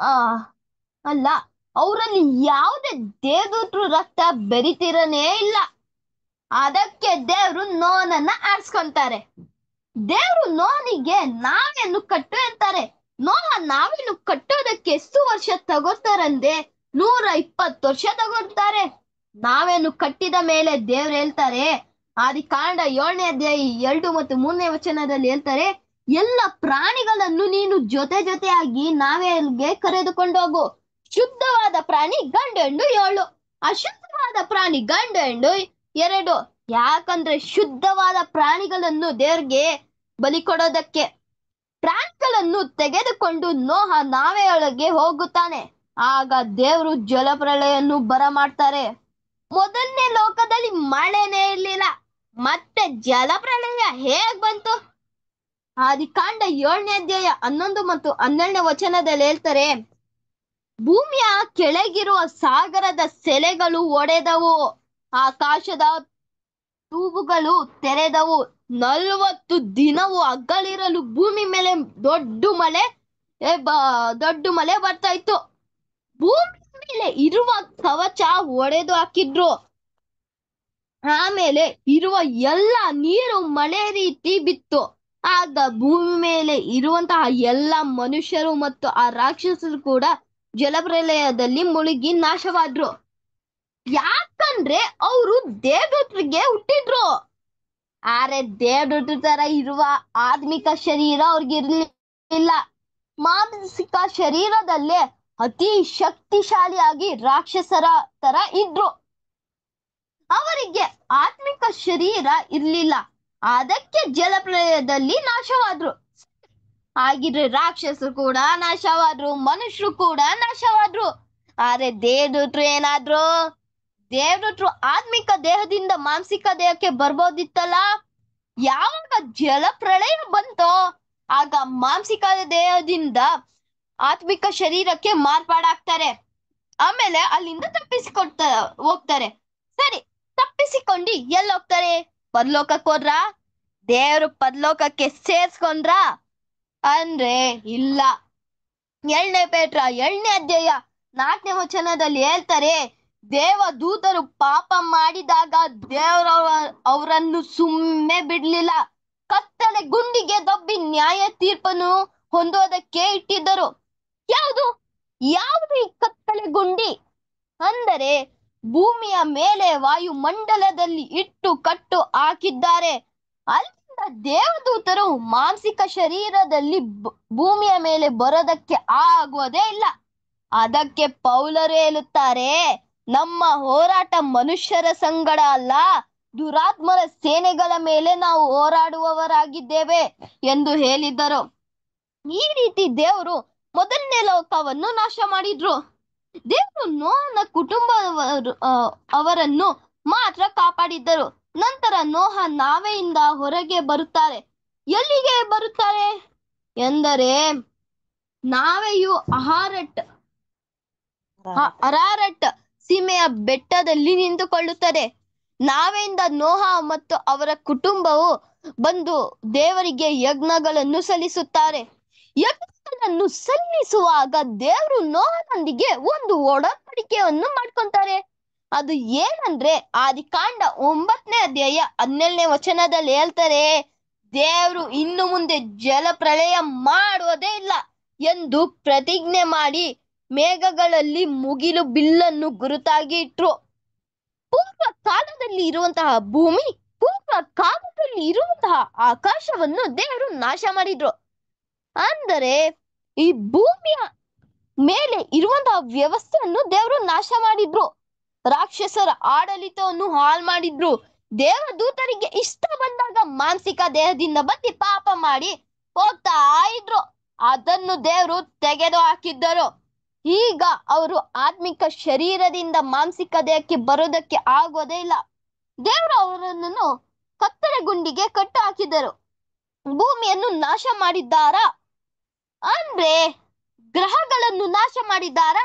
[SPEAKER 12] ಆ ಅಲ್ಲ ಅವರಲ್ಲಿ ಯಾವುದೇ ದೇವದೂತರು ರಕ್ತ ಬೆರಿತಿರನೇ ಇಲ್ಲ ಅದಕ್ಕೆ ದೇವ್ರು ನೋನನ್ನ ಆಡ್ಸ್ಕೊಂತಾರೆ ದೇವ್ರು ನೋನಿಗೆ ನಾವೇನು ಕಟ್ಟು ಅಂತಾರೆ ನೋಹ ನಾವೇನು ಕಟ್ಟೋದಕ್ಕೆ ಎಷ್ಟು ವರ್ಷ ತಗೋತಾರಂದೆ ನೂರ ಇಪ್ಪತ್ತು ವರ್ಷ ತಗೋತಾರೆ ನಾವೇನು ಕಟ್ಟಿದ ಮೇಲೆ ದೇವ್ರು ಹೇಳ್ತಾರೆ ಆದಿಕಾಂಡ ಏಳನೇ ಅಧ್ಯಾಯ ಎರಡು ಮತ್ತು ಮೂರನೇ ವಚನದಲ್ಲಿ ಹೇಳ್ತಾರೆ ಎಲ್ಲ ಪ್ರಾಣಿಗಳನ್ನು ನೀನು ಜೊತೆ ಜೊತೆಯಾಗಿ ನಾವೆಲ್ಗೆ ಕರೆದುಕೊಂಡು ಹೋಗು ಶುದ್ಧವಾದ ಪ್ರಾಣಿ ಗಂಡು ಹೆಣ್ಣು ಏಳು ಅಶುದ್ಧವಾದ ಪ್ರಾಣಿ ಗಂಡು ಹೆಣ್ಣು ಎರಡು ಯಾಕಂದ್ರೆ ಶುದ್ಧವಾದ ಪ್ರಾಣಿಗಳನ್ನು ದೇವ್ರಿಗೆ ಬಲಿ ಕೊಡೋದಕ್ಕೆ ಪ್ರಾಣಿಗಳನ್ನು ತೆಗೆದುಕೊಂಡು ನೋಹ ನಾವೆಯೊಳಗೆ ಹೋಗುತ್ತಾನೆ ಆಗ ದೇವರು ಜಲಪ್ರಳಯನ್ನು ಬರಮಾಡ್ತಾರೆ ಮೊದಲನೇ ಲೋಕದಲ್ಲಿ ಮಳೆನೇ ಇರ್ಲಿಲ್ಲ ಮತ್ತೆ ಜಲಪ್ರಳಯ ಹೇಗ್ ಬಂತು ಆದಿಕಾಂಡ ಏಳನೇ ಅಧ್ಯಾಯ ಹನ್ನೊಂದು ಮತ್ತು ಹನ್ನೆರಡನೇ ವಚನದಲ್ಲಿ ಹೇಳ್ತಾರೆ ಭೂಮಿಯ ಕೆಳಗಿರುವ ಸಾಗರದ ಸೆಲೆಗಳು ಒಡೆದವು ಆಕಾಶದ ತೂಬುಗಳು ತೆರೆದವು ನಲವತ್ತು ದಿನವು ಹಗ್ಗಳಿರಲು ಭೂಮಿ ಮೇಲೆ ದೊಡ್ಡ ಮಳೆ ಏ ಬ- ದೊಡ್ಡ ಮಳೆ ಬರ್ತಾ ಇತ್ತು ಭೂಮಿ ಮೇಲೆ ಇರುವ ಕವಚ ಒಡೆದು ಹಾಕಿದ್ರು ಆಮೇಲೆ ಇರುವ ಎಲ್ಲ ನೀರು ಮಳೆ ರೀತಿ ಬಿತ್ತು ಆಗ ಭೂಮಿ ಮೇಲೆ ಇರುವಂತಹ ಎಲ್ಲ ಮನುಷ್ಯರು ಮತ್ತು ಆ ರಾಕ್ಷಸರು ಕೂಡ ಜಲಪ್ರಲಯದಲ್ಲಿ ಮುಳುಗಿ ನಾಶವಾದ್ರು ಯಾಕಂದ್ರೆ ಅವರು ದೇವದೂತರಿಗೆ ಹುಟ್ಟಿದ್ರು ಆದ್ರೆ ದೇವದೂತರ ತರ ಇರುವ ಆತ್ಮಿಕ ಶರೀರ ಅವ್ರಿಗೆ ಇರ್ಲಿಲ್ಲ ಮಾನಸಿಕ ಶರೀರದಲ್ಲೇ ಅತಿ ಶಕ್ತಿಶಾಲಿಯಾಗಿ ರಾಕ್ಷಸರ ತರ ಇದ್ರು ಅವರಿಗೆ ಆತ್ಮಿಕ ಶರೀರ ಇರ್ಲಿಲ್ಲ ಅದಕ್ಕೆ ಜಲಪ್ರಳಯದಲ್ಲಿ ನಾಶವಾದ್ರು ಹಾಗಿದ್ರೆ ರಾಕ್ಷಸರು ಕೂಡ ನಾಶವಾದ್ರು ಮನುಷ್ಯರು ಕೂಡ ನಾಶವಾದ್ರು ಆದ್ರೆ ದೇವದೂತರು ಏನಾದ್ರು ದೇವದೂತರು ಆತ್ಮಿಕ ದೇಹದಿಂದ ಮಾನಸಿಕ ದೇಹಕ್ಕೆ ಬರ್ಬೋದಿತ್ತಲ್ಲ ಯಾವಾಗ ಜಲಪ್ರಳಯ ಬಂತೋ ಆಗ ಮಾನಸಿಕ ದೇಹದಿಂದ ಆತ್ಮಿಕ ಶರೀರಕ್ಕೆ ಮಾರ್ಪಾಡಾಗ್ತಾರೆ ಆಮೇಲೆ ಅಲ್ಲಿಂದ ತಪ್ಪಿಸಿಕೊಡ್ತಾ ಹೋಗ್ತಾರೆ ಸರಿ ತಪ್ಪಿಸಿಕೊಂಡು ಎಲ್ಲಿ ಹೋಗ್ತಾರೆ ಪರಲೋಕಕ್ಕೆ ಹೋದ್ರ ದೇವರು ಪರಲೋಕಕ್ಕೆ ಸೇರ್ಸ್ಕೊಂಡ್ರ ಅಂದ್ರೆ ಇಲ್ಲ ಎಳ್ನೇ ಪೇಟ್ರ ಎಳ್ನೇ ಅಧ್ಯಾಯ ನಾಲ್ಕನೇ ವಚನದಲ್ಲಿ ಹೇಳ್ತಾರೆ ದೇವ ದೂತರು ಪಾಪ ಮಾಡಿದಾಗ ದೇವರವ ಅವರನ್ನು ಸುಮ್ಮನೆ ಬಿಡ್ಲಿಲ್ಲ ಕತ್ತಲೆ ಗುಂಡಿಗೆ ದಬ್ಬಿ ನ್ಯಾಯ ತೀರ್ಪನ್ನು ಹೊಂದೋದಕ್ಕೆ ಇಟ್ಟಿದ್ದರು ಯಾವುದು ಯಾವುದು ಈ ಕತ್ತಲೆ ಗುಂಡಿ ಅಂದರೆ ಭೂಮಿಯ ಮೇಲೆ ವಾಯುಮಂಡಲದಲ್ಲಿ ಇಟ್ಟು ಕಟ್ಟು ಹಾಕಿದ್ದಾರೆ ಅಲ್ಲಿಂದ ದೇವದೂತರು ಮಾನಸಿಕ ಶರೀರದಲ್ಲಿ ಬ- ಭೂಮಿಯ ಮೇಲೆ ಬರೋದಕ್ಕೆ ಆಗೋದೇ ಇಲ್ಲ ಅದಕ್ಕೆ ಪೌಲರು ಹೇಳುತ್ತಾರೆ ನಮ್ಮ ಹೋರಾಟ ಮನುಷ್ಯರ ಸಂಗಡ ಅಲ್ಲ ದುರಾತ್ಮರ ಸೇನೆಗಳ ಮೇಲೆ ನಾವು ಹೋರಾಡುವವರಾಗಿದ್ದೇವೆ ಎಂದು ಹೇಳಿದ್ದರು ಈ ರೀತಿ ದೇವರು ಮೊದಲನೇ ಲೋಕವನ್ನು ನಾಶ ಮಾಡಿದ್ರು ದೇವರು ನೋಹನ ಕುಟುಂಬವರು ಆ, ಅವರನ್ನು ಮಾತ್ರ ಕಾಪಾಡಿದ್ದರು ನಂತರ ನೋಹ ನಾವೆಯಿಂದ ಹೊರಗೆ ಬರುತ್ತಾರೆ ಎಲ್ಲಿಗೆ ಬರುತ್ತಾರೆ ಎಂದರೆ ನಾವೆಯು ಅಹಾರಟ್ ಅ- ಅರಾರಟ್ ಸೀಮೆಯ ಬೆಟ್ಟದಲ್ಲಿ ನಿಂತುಕೊಳ್ಳುತ್ತದೆ ನಾವೆಯಿಂದ ನೋಹ ಮತ್ತು ಅವರ ಕುಟುಂಬವು ಬಂದು ದೇವರಿಗೆ ಯಜ್ಞಗಳನ್ನು ಸಲ್ಲಿಸುತ್ತಾರೆ ಯಜ್ಞಗಳನ್ನು ಸಲ್ಲಿಸುವಾಗ ದೇವರು ನೋಹನೊಂದಿಗೆ ಒಂದು ಒಡಂಬಡಿಕೆಯನ್ನು ಮಾಡ್ಕೊಂತಾರೆ ಅದು ಏನಂದ್ರೆ ಆದಿಕಾಂಡ ಒಂಬತ್ತನೇ ಅಧ್ಯಾಯ ಹನ್ನೆರಡನೇ ವಚನದಲ್ಲಿ ಹೇಳ್ತಾರೆ ದೇವರು ಇನ್ನು ಮುಂದೆ ಜಲಪ್ರಳಯ ಮಾಡುವುದೇ ಇಲ್ಲ ಎಂದು ಪ್ರತಿಜ್ಞೆ ಮಾಡಿ ಮೇಘಗಳಲ್ಲಿ ಮುಗಿಲು ಬಿಲ್ಲನ್ನು ಗುರುತಾಗಿ ಇಟ್ರು ಪೂರ್ವ ಕಾಲದಲ್ಲಿ ಇರುವಂತಹ ಭೂಮಿ ಪೂರ್ವ ಕಾಲದಲ್ಲಿ ಇರುವಂತಹ ಆಕಾಶವನ್ನು ದೇವರು ನಾಶ ಮಾಡಿದ್ರು ಅಂದರೆ ಈ ಭೂಮಿಯ ಮೇಲೆ ಇರುವಂತಹ ವ್ಯವಸ್ಥೆಯನ್ನು ದೇವರು ನಾಶ ಮಾಡಿದ್ರು ರಾಕ್ಷಸರ ಆಡಳಿತವನ್ನು ಹಾಳು ಮಾಡಿದ್ರು ದೇವದೂತರಿಗೆ ಇಷ್ಟ ಬಂದಾಗ ಮಾನಸಿಕ ದೇಹದಿಂದ ಬಂದು ಪಾಪ ಮಾಡಿ ಹೋಗ್ತಾ ಇದ್ರು ಅದನ್ನು ದೇವರು ತೆಗೆದು ಹಾಕಿದ್ದರು ಈಗ ಅವರು ಆತ್ಮಿಕ ಶರೀರದಿಂದ ಮಾನಸಿಕ ದೇಹಕ್ಕೆ ಬರೋದಕ್ಕೆ ಆಗೋದೇ ಇಲ್ಲ ದೇವರು ಅವರನ್ನು ಕತ್ತಲೆ ಗುಂಡಿಗೆ ಕಟ್ಟು ಹಾಕಿದರು ಭೂಮಿಯನ್ನು ನಾಶ ಮಾಡಿದ್ದಾರಾ ಅಂದ್ರೆ ಗ್ರಹಗಳನ್ನು ನಾಶ ಮಾಡಿದ್ದಾರಾ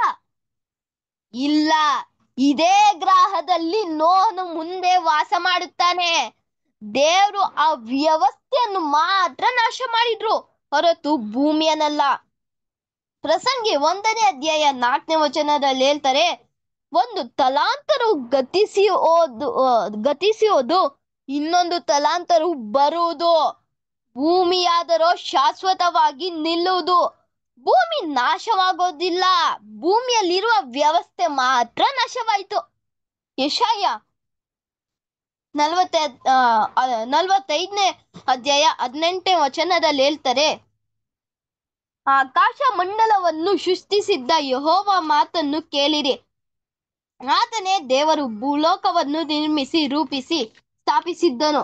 [SPEAKER 12] ಇಲ್ಲ ಇದೇ ಗ್ರಹದಲ್ಲಿ ನೋಹನು ಮುಂದೆ ವಾಸ ಮಾಡುತ್ತಾನೆ ದೇವರು ಆ ವ್ಯವಸ್ಥೆಯನ್ನು ಮಾತ್ರ ನಾಶ ಮಾಡಿದ್ರು ಹೊರತು ಭೂಮಿಯನ್ನಲ್ಲ ಪ್ರಸಂಗಿ ಒಂದನೇ ಅಧ್ಯಾಯ ನಾಲ್ಕನೇ ವಚನದಲ್ಲಿ ಹೇಳ್ತಾರೆ ಒಂದು ತಲಾಂತರು ಗತಿಸಿ ಹೋದು ಆ, ಗತಿಸಿ ಹೋದು ಇನ್ನೊಂದು ತಲಾಂತರು ಬರುವುದು ಭೂಮಿಯಾದರೋ ಶಾಶ್ವತವಾಗಿ ನಿಲ್ಲುವುದು ಭೂಮಿ ನಾಶವಾಗೋದಿಲ್ಲ ಭೂಮಿಯಲ್ಲಿರುವ ವ್ಯವಸ್ಥೆ ಮಾತ್ರ ನಾಶವಾಯಿತು ಯಶಾಯ ನಲವತ್ತ ನಲವತ್ತೈದನೇ ಅಧ್ಯಾಯ ಹದಿನೆಂಟನೇ ವಚನದಲ್ಲಿ ಹೇಳ್ತಾರೆ ಆಕಾಶ ಮಂಡಲವನ್ನು ಸೃಷ್ಟಿಸಿದ್ದ ಯಹೋವ ಮಾತನ್ನು ಕೇಳಿರಿ ಆತನೇ ದೇವರು ಭೂಲೋಕವನ್ನು ನಿರ್ಮಿಸಿ ರೂಪಿಸಿ ಸ್ಥಾಪಿಸಿದ್ದನು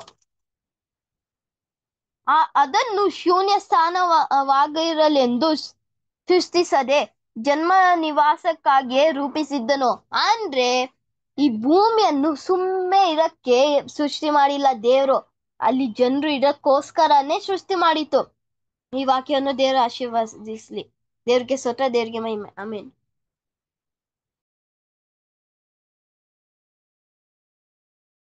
[SPEAKER 12] ಆ ಅದನ್ನು ಶೂನ್ಯ ಸ್ಥಾನವಾಗಿರಲೆಂದು ಸೃಷ್ಟಿಸದೆ ಜನ್ಮ ನಿವಾಸಕ್ಕಾಗಿಯೇ ರೂಪಿಸಿದ್ದನು ಅಂದ್ರೆ ಈ ಭೂಮಿಯನ್ನು ಸುಮ್ಮನೆ ಇರಕ್ಕೆ ಸೃಷ್ಟಿ ಮಾಡಿಲ್ಲ ದೇವರು ಅಲ್ಲಿ ಜನರು ಇರಕ್ಕೋಸ್ಕರನೇ ಸೃಷ್ಟಿ ಮಾಡಿತು ಈ ವಾಕ್ಯವನ್ನು ದೇವರು ಆಶೀರ್ವದಿಸ್ಲಿ ದೇವ್ರಿಗೆ ಸ್ವತಃ ದೇವ್ರಿಗೆ ಮಹಿಮೆ ಆಮೇಲೆ